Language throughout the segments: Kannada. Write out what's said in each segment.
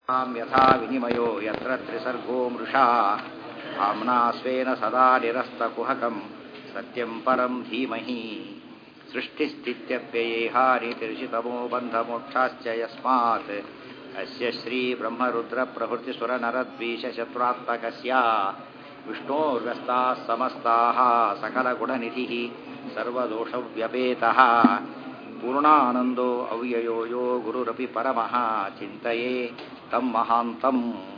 तां यथा विनिमयो यत्र त्रिसर्गो मृषा भाम्ना स्वेन सदा निरस्तकुहकं सत्यं परं धीमहि सृष्टिस्थित्यप्ययेहानितिर्षितमो बन्धमोक्षाश्च यस्मात् अस्य श्रीब्रह्मरुद्रप्रभृतिसुरनरद्वीषशत्रुरात्मकस्य विष्णोर्व्यस्ताः समस्ताः सकलगुणनिधिः सर्वदोषव्यपेतः पूर्णानन्दो ಅವ್ಯಯೋ ಯೋ ಗುರುರಪಿ ಪರಮಃ ಚಿಂತೆಯೇ ತಂ ಮಹಾಂತಂ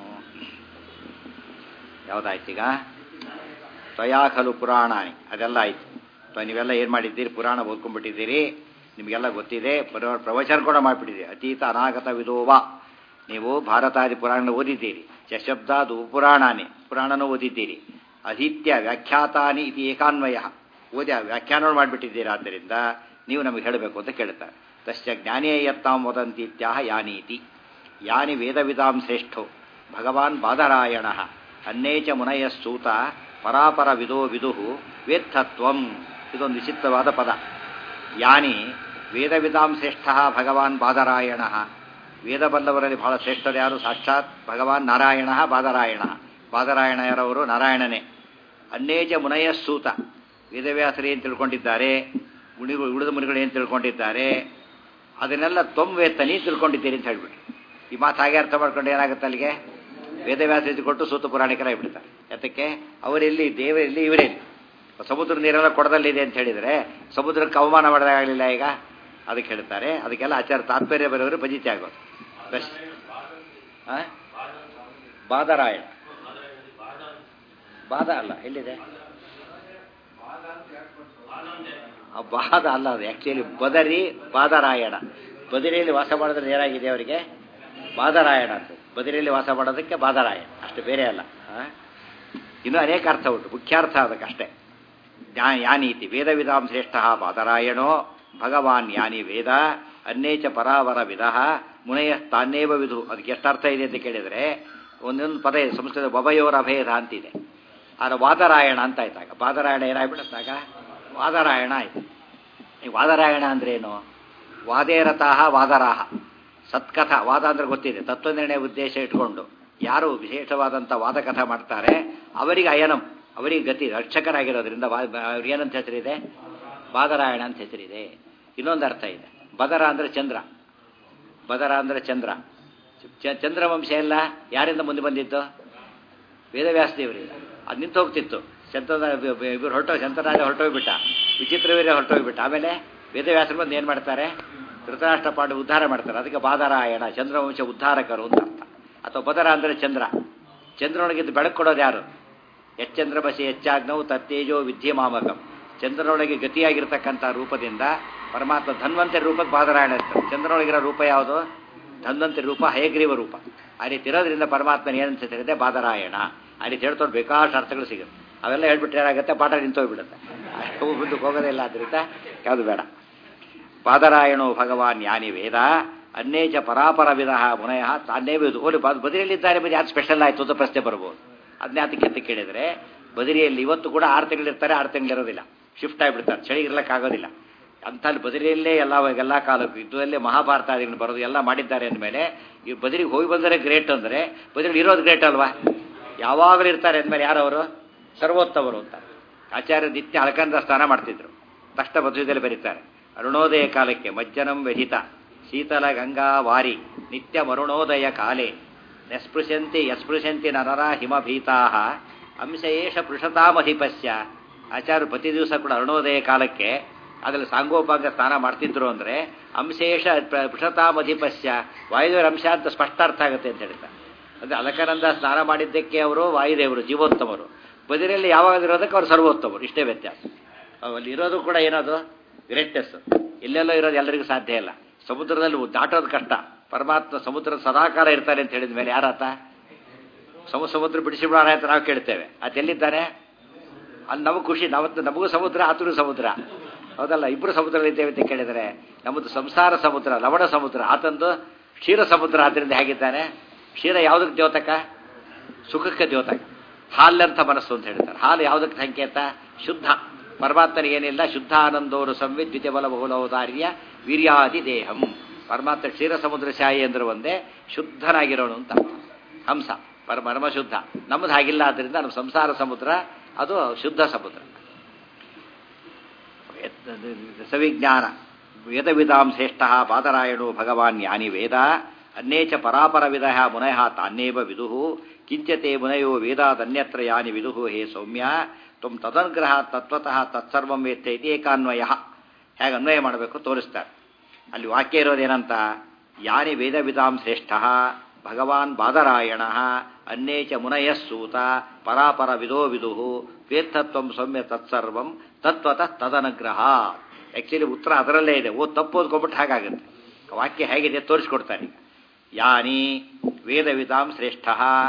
ಯಾವುದಾಯ್ತೀಗ ತ್ವಯಾ ಖಲು ಪುರಾಣಾನಿ ಅದೆಲ್ಲ ಆಯ್ತು ತ್ವ ನೀವೆಲ್ಲ ಏನು ಮಾಡಿದ್ದೀರಿ ಪುರಾಣ ಓದ್ಕೊಂಡ್ಬಿಟ್ಟಿದ್ದೀರಿ ನಿಮಗೆಲ್ಲ ಗೊತ್ತಿದೆ ಪ್ರ- ಪ್ರವಚನ ಕೂಡ ಮಾಡಿಬಿಟ್ಟಿದ್ದೀರಿ ಅತೀತ ಅನಾಗತ ವಿಧೋವ ನೀವು ಭಾರತಾದಿ ಪುರಾಣ ಓದಿದ್ದೀರಿ ಚಶಬ್ದಾದು ಪುರಾಣಾನಿ ಪುರಾಣನೂ ಓದಿದ್ದೀರಿ ಅಧೀತ್ಯ ವ್ಯಾಖ್ಯಾತಾನಿ ಇದು ಏಕಾನ್ವಯ ಓದಿ ಆ ವ್ಯಾಖ್ಯಾನ ಮಾಡಿಬಿಟ್ಟಿದ್ದೀರಿ ಆದ್ದರಿಂದ ನೀವು ನಮಗೆ ಹೇಳಬೇಕು ಅಂತ ಕೇಳ್ತಾರೆ ತಸ್ಯ ಜ್ಞಾನೇ ಯತ್ತಾಂ ವದಂತಿ ಇತ್ಯಾಹ ಯಾನೀತಿ ಯಾನಿ ವೇದವಿದಾಂ ಶ್ರೇಷ್ಠೋ ಭಗವಾನ್ ಬಾದರಾಯಣ ಅನ್ನೇ ಚ ಮುನಯಸ್ಸೂತ ಪರಾಪರ ವಿದೋ ವಿದುಹು ವೇತ್ತತ್ವಂ ಇದೊಂದು ವಿಚಿತ್ರವಾದ ಪದ ಯಾನಿ ವೇದವಿದಾಂ ಶ್ರೇಷ್ಠ ಭಗವಾನ್ ಬಾದರಾಯಣ ವೇದ ಬಲ್ಲವರಲ್ಲಿ ಬಹಳ ಶ್ರೇಷ್ಠರು ಯಾರು ಸಾಕ್ಷಾತ್ ಭಗವಾನ್ ನಾರಾಯಣ ಬಾದರಾಯಣ ಬಾದರಾಯಣ ಯಾರವರು ನಾರಾಯಣನೇ ಅನ್ನೇಜ ಮುನಯಸ್ಸೂತ ವೇದವ್ಯಾಸರು ಏನು ತಿಳ್ಕೊಂಡಿದ್ದಾರೆ ಮುನಿಗಳು ಉಳಿದ ಮುನಿಗಳು ಏನು ತಿಳ್ಕೊಂಡಿದ್ದಾರೆ ಅದನ್ನೆಲ್ಲ ತೊಂವೇತ್ತ ನೀ ತಿಳ್ಕೊಂಡಿದ್ದೀರಿ ಅಂತ ಹೇಳ್ಬಿಟ್ಟು ಈ ಮಾತು ಹಾಗೆ ಅರ್ಥ ಮಾಡ್ಕೊಂಡು ಏನಾಗುತ್ತೆ ಅಲ್ಲಿಗೆ ವೇದವ್ಯಾಸ ಕೊಟ್ಟು ಸೂತ ಪುರಾಣಿಕರಾಗ್ಬಿಡ್ತಾರೆ ಯಾತಕ್ಕೆ ಅವರೆಲ್ಲಿ ದೇವರೆಲ್ಲಿ ಇವರೆಲ್ಲಿ ಸಮುದ್ರ ನೀರೆಲ್ಲ ಕೊಡದಲ್ಲಿದೆ ಅಂತ ಹೇಳಿದರೆ ಸಮುದ್ರಕ್ಕೆ ಅವಮಾನ ಮಾಡೋದಾಗಲಿಲ್ಲ ಈಗ ಅದಕ್ಕೆ ಹೇಳ್ತಾರೆ ಅದಕ್ಕೆಲ್ಲ ಆಚಾರ ತಾತ್ಪರ್ಯ ಬರೋರು ಭಜಿತಿ ಆಗೋದು ಬಸ್ ಆ? ಬಾದರಾಯಣ ಬಾದ ಅಲ್ಲ ಎಲ್ಲಿದೆ ಆ ಬಾದ ಅಲ್ಲ ಅದು ಆ್ಯಕ್ಚುಲಿ ಬದರಿ ಬಾದರಾಯಣ ಬದರಿಯಲ್ಲಿ ವಾಸ ಮಾಡೋದ್ರೆ ಏನಾಗಿದೆ ಅವರಿಗೆ ಬಾದರಾಯಣ ಅಂತ ಬದರಿಯಲ್ಲಿ ವಾಸ ಮಾಡೋದಕ್ಕೆ ಬಾದರಾಯಣ ಅಷ್ಟು ಬೇರೆ ಅಲ್ಲ ಆ? ಇನ್ನೂ ಅನೇಕ ಅರ್ಥ ಉಂಟು ಮುಖ್ಯಾರ್ಥ ಅದಕ್ಕಷ್ಟೇ ಜ್ಞಾ- ಯಾನೀತಿ ವೇದವಿದಾಂ ಶ್ರೇಷ್ಠ ಬಾದರಾಯಣೋ ಭಗವಾನ್ ಯಾನಿ ವೇದ ಅನ್ನೇಚ ಪರಾವರ ವಿಧ ಮುನಯ ತಾನೇವ ವಿಧು ಅದಕ್ಕೆ ಎಷ್ಟು ಅರ್ಥ ಇದೆ ಅಂತ ಕೇಳಿದರೆ ಒಂದೊಂದು ಪದ ಇದೆ ಸಂಸ್ಕೃತ ಬಭಯೋರ ಅಭೇದ ಅಂತಿದೆ ಆದರೆ ವಾದರಾಯಣ ಅಂತ ಆಯ್ತಾಗ ಬಾದರಾಯಣ ಏನಾಗ್ಬಿಡುತ್ತಾಗ ವಾದರಾಯಣ ಆಯ್ತು ಈ ವಾದರಾಯಣ ಅಂದ್ರೇನು ವಾದೇರತಃ ವಾದರಾಹ ಸತ್ಕಥ ವಾದ ಅಂದ್ರೆ ಗೊತ್ತಿದೆ ತತ್ವನಿರ್ಣಯ ಉದ್ದೇಶ ಇಟ್ಕೊಂಡು ಯಾರು ವಿಶೇಷವಾದಂಥ ವಾದಕಥ ಮಾಡ್ತಾರೆ ಅವರಿಗೆ ಅಯನಂ ಅವರಿಗೆ ಗತಿ ರಕ್ಷಕರಾಗಿರೋದ್ರಿಂದ ವಾ ಅವ್ರಿಗೆ ಏನಂತ ಹೆಸರಿದೆ ಬಾದರಾಯಣ ಅಂತ ಹೆಸರಿದೆ ಇನ್ನೊಂದು ಅರ್ಥ ಇದೆ ಬದರ ಅಂದರೆ ಚಂದ್ರ ಬದರ ಅಂದರೆ ಚಂದ್ರ ಚ- ಚಂದ್ರವಂಶ ಎಲ್ಲ ಯಾರಿಂದ ಮುಂದೆ ಬಂದಿತ್ತು ವೇದವ್ಯಾಸ ದೇವರಿಂದ ಅದು ನಿಂತು ಹೋಗ್ತಿತ್ತು ಚಂದ್ರದ ಇವರು ಹೊರಟೋ ಚಂದ್ರರಾಜ ಹೊರಟೋಗ್ಬಿಟ್ಟ ವಿಚಿತ್ರವೀರ್ಯ ಹೊರಟೋಗ್ಬಿಟ್ಟ ಆಮೇಲೆ ವೇದವ್ಯಾಸರು ಬಂದು ಏನು ಮಾಡ್ತಾರೆ ಧೃತರಾಷ್ಟ್ರ ಪಾಂಡು ಉದ್ಧಾರ ಮಾಡ್ತಾರೆ ಅದಕ್ಕೆ ಬಾದರಾಯಣ ಚಂದ್ರವಂಶ ಉದ್ಧಾರಕರು ಅಂತ ಅರ್ಥ ಅಥವಾ ಬದರ ಅಂದರೆ ಚಂದ್ರ ಚಂದ್ರನೊಳಗಿದ್ದು ಬೆಳಕು ಕೊಡೋದು ಯಾರು ಎಚ್ಚಂದ್ರಬಸಿ ಹೆಚ್ಚಾಗ್ನವು ತತ್ತೇಜೋ ವಿದ್ಯಮಾಮಕಂ ಚಂದ್ರನೊಳಗೆ ಗತಿಯಾಗಿರ್ತಕ್ಕಂಥ ರೂಪದಿಂದ ಪರಮಾತ್ಮ ಧನ್ವಂತರಿ ರೂಪಕ್ಕೆ ಬಾದರಾಯಣ ಇರ್ತಾರೆ ಚಂದ್ರನೊಳಗಿರೋ ರೂಪ ಯಾವುದು ಧನ್ವಂತರಿ ರೂಪ ಹಯಗ್ರೀವ ರೂಪ ಆ ರೀತಿ ಇರೋದ್ರಿಂದ ಪರಮಾತ್ಮನ ಏನಂತ ಹೇಳಿದೆ ಬಾದರಾಯಣ ಆ ರೀತಿ ಹೇಳ್ತವ್ರು ಬೇಕಾಷ್ಟು ಅರ್ಥಗಳು ಸಿಗುತ್ತೆ ಅವೆಲ್ಲ ಹೇಳ್ಬಿಟ್ರೆ ಏನಾಗುತ್ತೆ ಪಾಠ ನಿಂತೋಗ್ಬಿಡುತ್ತೆ ಅಷ್ಟು ಮುಂದಕ್ಕೆ ಹೋಗೋದೇ ಇಲ್ಲ ಅದರಿಂದ ಯಾವುದು ಬೇಡ ಪಾದರಾಯಣೋ ಭಗವಾನ್ ಯಾನಿ ವೇದ ಅನ್ನೇಚ ಪರಾಪರ ವಿಧ ಮುನಯ ತಾನೇ ವೇದು ಓಲಿ ಬದಿರಿಯಲ್ಲಿದ್ದಾರೆ ಬದಿ ಯಾರು ಸ್ಪೆಷಲ್ ಆಯಿತು ಅಂತ ಪ್ರಶ್ನೆ ಬರ್ಬೋದು ಅದನ್ನೇ ಅದಕ್ಕೆ ಅಂತ ಕೇಳಿದರೆ ಬದಿರಿಯಲ್ಲಿ ಇವತ್ತು ಕೂಡ ಆರು ತಿಂಗಳಿರ್ತಾರೆ ಆರು ತಿಂಗಳಿರೋದಿಲ್ಲ ಶಿಫ್ಟ್ ಆಗಿಬಿಡ್ತಾರೆ ಚಳಿ ಇರ್ಲಿಕ್ಕಾಗೋದಿಲ್ಲ ಅಂಥಲ್ಲಿ ಬದಿರಿಯಲ್ಲೇ ಎಲ್ಲ ಎಲ್ಲ ಕಾಲಕ್ಕೂ ಯುದ್ಧದಲ್ಲೇ ಮಹಾಭಾರತಾದಿಗಳು ಬರೋದು ಎಲ್ಲ ಮಾಡಿದ್ದಾರೆ ಅಂದಮೇಲೆ ಈ ಬದಿರಿಗೆ ಹೋಗಿ ಬಂದರೆ ಗ್ರೇಟ್ ಅಂದರೆ ಬದಿರಲ್ಲಿ ಇರೋದು ಗ್ರೇಟ್ ಅಲ್ವಾ ಯಾವಾಗಲೂ ಇರ್ತಾರೆ ಅಂದಮೇಲೆ ಯಾರವರು ಸರ್ವೋತ್ತಮರು ಅಂತ ಆಚಾರ್ಯ ನಿತ್ಯ ಅಲಕಂದ ಸ್ನಾನ ಮಾಡ್ತಿದ್ರು ತಕ್ಷಣ ಮಧ್ವದಲ್ಲಿ ಬರೀತಾರೆ ಅರುಣೋದಯ ಕಾಲಕ್ಕೆ ಮಜ್ಜನಂ ವ್ಯಹಿತ ಶೀತಲ ಗಂಗಾ ವಾರಿ ನಿತ್ಯ ಮರುಣೋದಯ ಕಾಲೇ ಯಸ್ಪೃಶಂತಿ ಯಸ್ಪೃಶಂತಿ ನರರ ಹಿಮಭೀತಾ ಅಂಶಯೇಷ ಪೃಷತಾಮಧಿಪಸ್ಯ ಆಚಾರ್ಯ ಪ್ರತಿ ದಿವಸ ಕೂಡ ಅರುಣೋದಯ ಕಾಲಕ್ಕೆ ಅದರಲ್ಲಿ ಸಾಂಗೋಪಾಂಗ ಸ್ನಾನ ಮಾಡ್ತಿದ್ರು ಅಂದರೆ ಅಂಶೇಷ ಪ್ರ- ಪೃಷತಾಮಧಿಪಸ್ಯ ವಾಯುದೇವರ ಅಂಶ ಅಂತ ಸ್ಪಷ್ಟ ಅರ್ಥ ಆಗುತ್ತೆ ಅಂತ ಹೇಳ್ತಾರೆ ಅಂದರೆ ಅಲಕನಂದ ಸ್ನಾನ ಮಾಡಿದ್ದಕ್ಕೆ ಅವರು ವಾಯುದೇವರು ಜೀವೋತ್ತಮರು ಬದಿರಲ್ಲಿ ಯಾವಾಗ ಇರೋದಕ್ಕೆ ಅವರು ಸರ್ವೋತ್ತಮರು ಇಷ್ಟೇ ವ್ಯತ್ಯಾಸ ಅಲ್ಲಿ ಇರೋದು ಕೂಡ ಏನದು ಗ್ರೇಟ್ನೆಸ್ ಎಲ್ಲೆಲ್ಲೋ ಇರೋದು ಎಲ್ಲರಿಗೂ ಸಾಧ್ಯ ಇಲ್ಲ ಸಮುದ್ರದಲ್ಲಿ ದಾಟೋದು ಕಷ್ಟ ಪರಮಾತ್ಮ ಸಮುದ್ರ ಸದಾಕಾಲ ಇರ್ತಾರೆ ಅಂತ ಹೇಳಿದ ಮೇಲೆ ಯಾರಾತ ಸಮ ಸಮುದ್ರ ಬಿಡಿಸಿಬಿಡೋಣ ಅಂತ ನಾವು ಕೇಳ್ತೇವೆ ಅದು ಎಲ್ಲಿದ್ದಾನೆ ಅಲ್ಲಿ ನಮಗೆ ಖುಷಿ ನಾವತ್ತು ನಮಗೂ ಸಮುದ್ರ ಆತನು ಸಮುದ್ರ ಹೌದಲ್ಲ ಇಬ್ಬರು ಸಮುದ್ರಗಳಿದ್ದೇವೆ ಅಂತ ಕೇಳಿದರೆ ನಮ್ಮದು ಸಂಸಾರ ಸಮುದ್ರ ಲವಣ ಸಮುದ್ರ ಆತಂದು ಕ್ಷೀರ ಸಮುದ್ರ ಆದ್ದರಿಂದ ಹೇಗಿದ್ದಾನೆ ಕ್ಷೀರ ಯಾವುದಕ್ಕೆ ದ್ಯೋತಕ ಸುಖಕ್ಕೆ ದ್ಯೋತಕ ಹಾಲಂತ ಮನಸ್ಸು ಅಂತ ಹೇಳ್ತಾರೆ ಹಾಲು ಯಾವುದಕ್ಕೆ ಸಂಕೇತ ಶುದ್ಧ ಪರಮಾತ್ಮನಿಗೇನಿಲ್ಲ ಶುದ್ಧ ಆನಂದೋರು ಸಂವಿತ್ ದ್ವಿತೀಯ ಬಲ ಬಹುಲೌದಾರ್ಯ ವೀರ್ಯಾದಿ ದೇಹಂ ಪರಮಾತ್ಮ ಕ್ಷೀರ ಸಮುದ್ರ ಶಾಯಿ ಅಂದ್ರೆ ಒಂದೇ ಶುದ್ಧನಾಗಿರೋನು ಅಂತ ಅರ್ಥ. ಹಂಸ ಪರ ಪರಮ ಶುದ್ಧ ನಮ್ಮದು ಹಾಗಿಲ್ಲ ಆದ್ದರಿಂದ ನಮ್ಮ ಸಂಸಾರ ಸಮುದ್ರ ಅದು ಶುದ್ಧ ಸಮುದ್ರ ಸವಿಜ್ಞಾನ ವೇದವಿದಾಂ ಶ್ರೇಷ್ಠ ಬಾದರಾಯಣೋ ಭಗವಾನ್ ಯಾನಿ ವೇದ ಅನ್ನೇ ಚ ಪರಾಪರ ವಿಧ ಮುನಯ ತಾನ್ನೇವ ವಿದು ಕಿಂಚತೆ ಮುನಯೋ ವೇದಾದನ್ಯತ್ರ ಯಾನಿ ವಿದು ಹೇ ಸೌಮ್ಯ ತ್ವಂ ತದನುಗ್ರಹ ತತ್ವತಃ ತತ್ಸರ್ವಂ ವೇತ್ತ ಇತಿ ಏಕಾನ್ವಯ ಹೇಗೆ ಅನ್ವಯ ಮಾಡಬೇಕು ತೋರಿಸ್ತಾರೆ ಅಲ್ಲಿ ವಾಕ್ಯ ಇರೋದೇನಂತ ಯಾನಿ ವೇದವಿದಾಂ ಶ್ರೇಷ್ಠ ಭಗವಾನ್ ಬಾದರಾಯಣ ಅನ್ನೇ ಚ ಮುನಯಸ್ಸೂತ ಪರಾಪರ ವಿದೋ ವಿದು ವೇತ್ತತ್ವಂ ಸೌಮ್ಯ ತತ್ಸರ್ವಂ ತತ್ವತಃ ತದನುಗ್ರಹ ಆ್ಯಕ್ಚುಲಿ ಉತ್ತರ ಅದರಲ್ಲೇ ಇದೆ ಓ ತಪ್ಪು ಓದ್ಕೊಂಡ್ಬಿಟ್ಟು ಹಾಗಾಗುತ್ತೆ ವಾಕ್ಯ ಹೇಗಿದೆ ತೋರಿಸ್ಕೊಡ್ತಾರೆ ಈಗ ಯಾನಿ ವೇದವಿದಾಂ ಶ್ರೇಷ್ಠ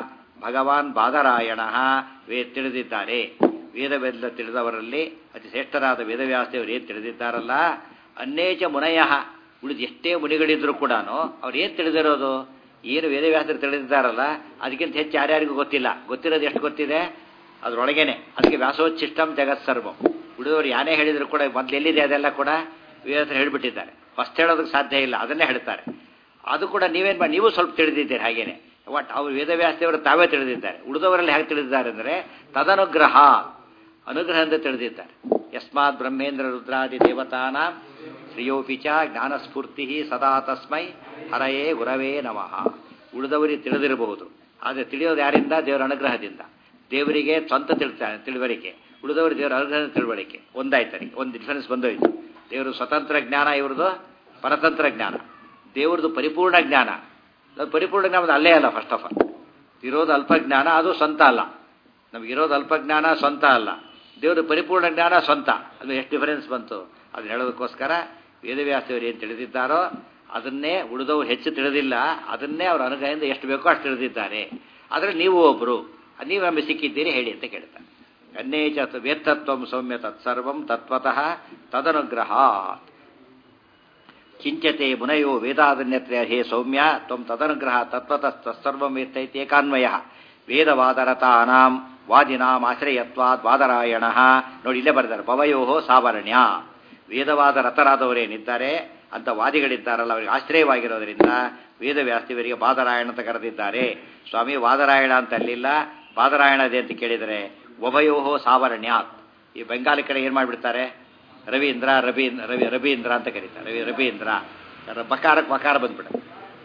ಭಗವಾನ್ ಬಾದರಾಯಣ ವೇ ತಿಳಿದಿದ್ದಾರೆ ವೇದವೆಲ್ಲ ತಿಳಿದವರಲ್ಲಿ ಅತಿ ಶ್ರೇಷ್ಠರಾದ ವೇದವ್ಯಾಸದೇವರು ಏನು ತಿಳಿದಿದ್ದಾರಲ್ಲ ಅನ್ನೇಚ ಮುನಯ ಉಳಿದ ಎಷ್ಟೇ ಮುನಿಗಳಿದ್ರು ಕೂಡ ಅವ್ರು ಏನು ತಿಳಿದಿರೋದು ಏನು ವೇದವ್ಯಾಸರು ತಿಳಿದಿದ್ದಾರಲ್ಲ ಅದಕ್ಕಿಂತ ಹೆಚ್ಚು ಯಾರ್ಯಾರಿಗೂ ಗೊತ್ತಿಲ್ಲ ಗೊತ್ತಿರೋದು ಎಷ್ಟು ಗೊತ್ತಿದೆ ಅದರೊಳಗೇನೆ ಅದಕ್ಕೆ ವ್ಯಾಸೋಚ್ಛಿಷ್ಟಂ ಜಗತ್ಸರ್ವಂ ಉಳಿದವರು ಯಾನೇ ಹೇಳಿದ್ರು ಕೂಡ ಮೊದಲು ಎಲ್ಲಿದೆ ಅದೆಲ್ಲ ಕೂಡ ವೇದವ್ಯಾಸರು ಹೇಳಿಬಿಟ್ಟಿದ್ದಾರೆ ಫಸ್ಟ್ ಹೇಳೋದಕ್ಕೆ ಸಾಧ್ಯ ಇಲ್ಲ ಅದನ್ನೇ ಹೇಳ್ತಾರೆ ಅದು ಕೂಡ ನೀವೇನು ಮಾಡಿ ನೀವು ಸ್ವಲ್ಪ ತಿಳಿದಿದ್ದೀರಿ ಹಾಗೇನೆ ಒಟ್ ಅವರು ವೇದವ್ಯಾಸದೇವರು ತಾವೇ ತಿಳಿದಿದ್ದಾರೆ ಉಳಿದವರಲ್ಲಿ ಹೇಗೆ ತಿಳಿದಿದ್ದಾರೆ ಅಂದರೆ ತದನುಗ್ರಹ ಅನುಗ್ರಹದಿಂದ ತಿಳಿದಿದ್ದಾರೆ ಯಸ್ಮಾತ್ ಬ್ರಹ್ಮೇಂದ್ರ ರುದ್ರಾದಿ ದೇವತಾನ ಶ್ರೇಯೋಪಿ ಚ ಜ್ಞಾನಸ್ಫೂರ್ತಿ ಸದಾ ತಸ್ಮೈ ಹರಯೇ ಗುರವೇ ನಮಃ ಉಳಿದವರಿಗೆ ತಿಳಿದಿರಬಹುದು ಆದರೆ ತಿಳಿಯೋದು ಯಾರಿಂದ ದೇವರ ಅನುಗ್ರಹದಿಂದ ದೇವರಿಗೆ ಸ್ವಂತ ತಿಳ್ತಾನೆ ತಿಳುವಳಿಕೆ ಉಳಿದವರು ದೇವರ ಅನುಗ್ರಹದ ತಿಳುವಳಿಕೆ ಒಂದಾಯ್ತರಿ ಒಂದು ಡಿಫರೆನ್ಸ್ ಬಂದೋಯ್ತು ದೇವರು ಸ್ವತಂತ್ರ ಜ್ಞಾನ ಇವ್ರದ್ದು ಪರತಂತ್ರ ಜ್ಞಾನ ದೇವ್ರದ್ದು ಪರಿಪೂರ್ಣ ಜ್ಞಾನ ಅದು ಪರಿಪೂರ್ಣ ಜ್ಞಾನ ಅಲ್ಲೇ ಅಲ್ಲ ಫಸ್ಟ್ ಆಫ್ ಆಲ್ ಇರೋದು ಅಲ್ಪಜ್ಞಾನ ಅದು ಸ್ವಂತ ಅಲ್ಲ ನಮಗಿರೋದು ಅಲ್ಪಜ್ಞಾನ ಸ್ವಂತ ಅಲ್ಲ ದೇವರು ಪರಿಪೂರ್ಣ ಜ್ಞಾನ ಸ್ವಂತ ಅದು ಎಷ್ಟು ಡಿಫರೆನ್ಸ್ ಬಂತು ಅದನ್ನ ಹೇಳೋದಕ್ಕೋಸ್ಕರ ವೇದವ್ಯಾಸದೇವರು ಏನು ತಿಳಿದಿದ್ದಾರೋ ಅದನ್ನೇ ಉಳಿದವರು ಹೆಚ್ಚು ತಿಳಿದಿಲ್ಲ ಅದನ್ನೇ ಅವರ ಅನುಗ್ರಹದಿಂದ ಎಷ್ಟು ಬೇಕೋ ಅಷ್ಟು ತಿಳಿದಿದ್ದಾರೆ ಆದರೆ ನೀವು ಒಬ್ಬರು ನೀವು ನಮಗೆ ಸಿಕ್ಕಿದ್ದೀರಿ ಹೇಳಿ ಅಂತ ಕೇಳ್ತಾರೆ ಅನ್ನೇ ಚ ವೇತ್ತತ್ವಂ ಸೌಮ್ಯ ತತ್ಸರ್ವಂ ತತ್ವತಃ ತದನುಗ್ರಹ ಕಿಂಚತೆ ಮುನಯೋ ವೇದಾದನ್ಯತ್ರ ಹೇ ಸೌಮ್ಯ ತ್ವಂ ತದನುಗ್ರಹ ತತ್ವತಃ ತತ್ಸರ್ವಂ ವೇತ್ತೈತಿ ಏಕಾನ್ವಯ ವೇದವಾದರತಾನಾಂ ವಾದಿನಾಂ ಆಶ್ರಯತ್ವಾದ್ ವಾದರಾಯಣ ನೋಡಿ ಇಲ್ಲೇ ಬರೆದಾರೆ ಭವಯೋ ಸಾವರ್ಣ್ಯ ವೇದವಾದ ರಥರಾದವರೇನಿದ್ದಾರೆ ಅಂತ ವಾದಿಗಳಿದ್ದಾರಲ್ಲ ಅವರಿಗೆ ಆಶ್ರಯವಾಗಿರೋದ್ರಿಂದ ವೇದವ್ಯಾಸ್ತಿವರಿಗೆ ಬಾದರಾಯಣ ಅಂತ ಕರೆದಿದ್ದಾರೆ ಸ್ವಾಮಿ ವಾದರಾಯಣ ಅಂತ ಅಲ್ಲಿಲ್ಲ ಬಾದರಾಯಣದೆ ಅಂತ ಕೇಳಿದರೆ ಉಭಯೋಹೋ ಸಾವರ್ಣ್ಯಾತ್ ಈ ಬೆಂಗಾಲಿ ಕಡೆ ಏನು ಮಾಡಿಬಿಡ್ತಾರೆ ರವೀಂದ್ರ ರವೀಂದ್ರ ರವಿ ರವೀಂದ್ರ ಅಂತ ಕರೀತಾರೆ ರವಿ ರವೀಂದ್ರ ಬಕಾರಕ್ಕೆ ಬಕಾರ ಬಂದ್ಬಿಡುತ್ತೆ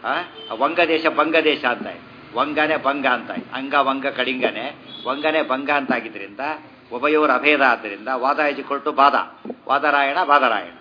ಆ ವಂಗ ದೇಶ ಬಂಗ ದೇಶ ಅಂತ ವಂಗನೆ ಭಂಗ ಅಂತ ಅಂಗ ವಂಗ ಕಳಿಂಗನೆ ವಂಗನೆ ಭಂಗ ಅಂತ ಆಗಿದ್ರಿಂದ ಉಭಯೋರ ಅಭೇದ ಆದ್ದರಿಂದ ವಾದ ಕೊಟ್ಟು ಬಾದ ವಾದರಾಯಣ ಬಾದರಾಯಣ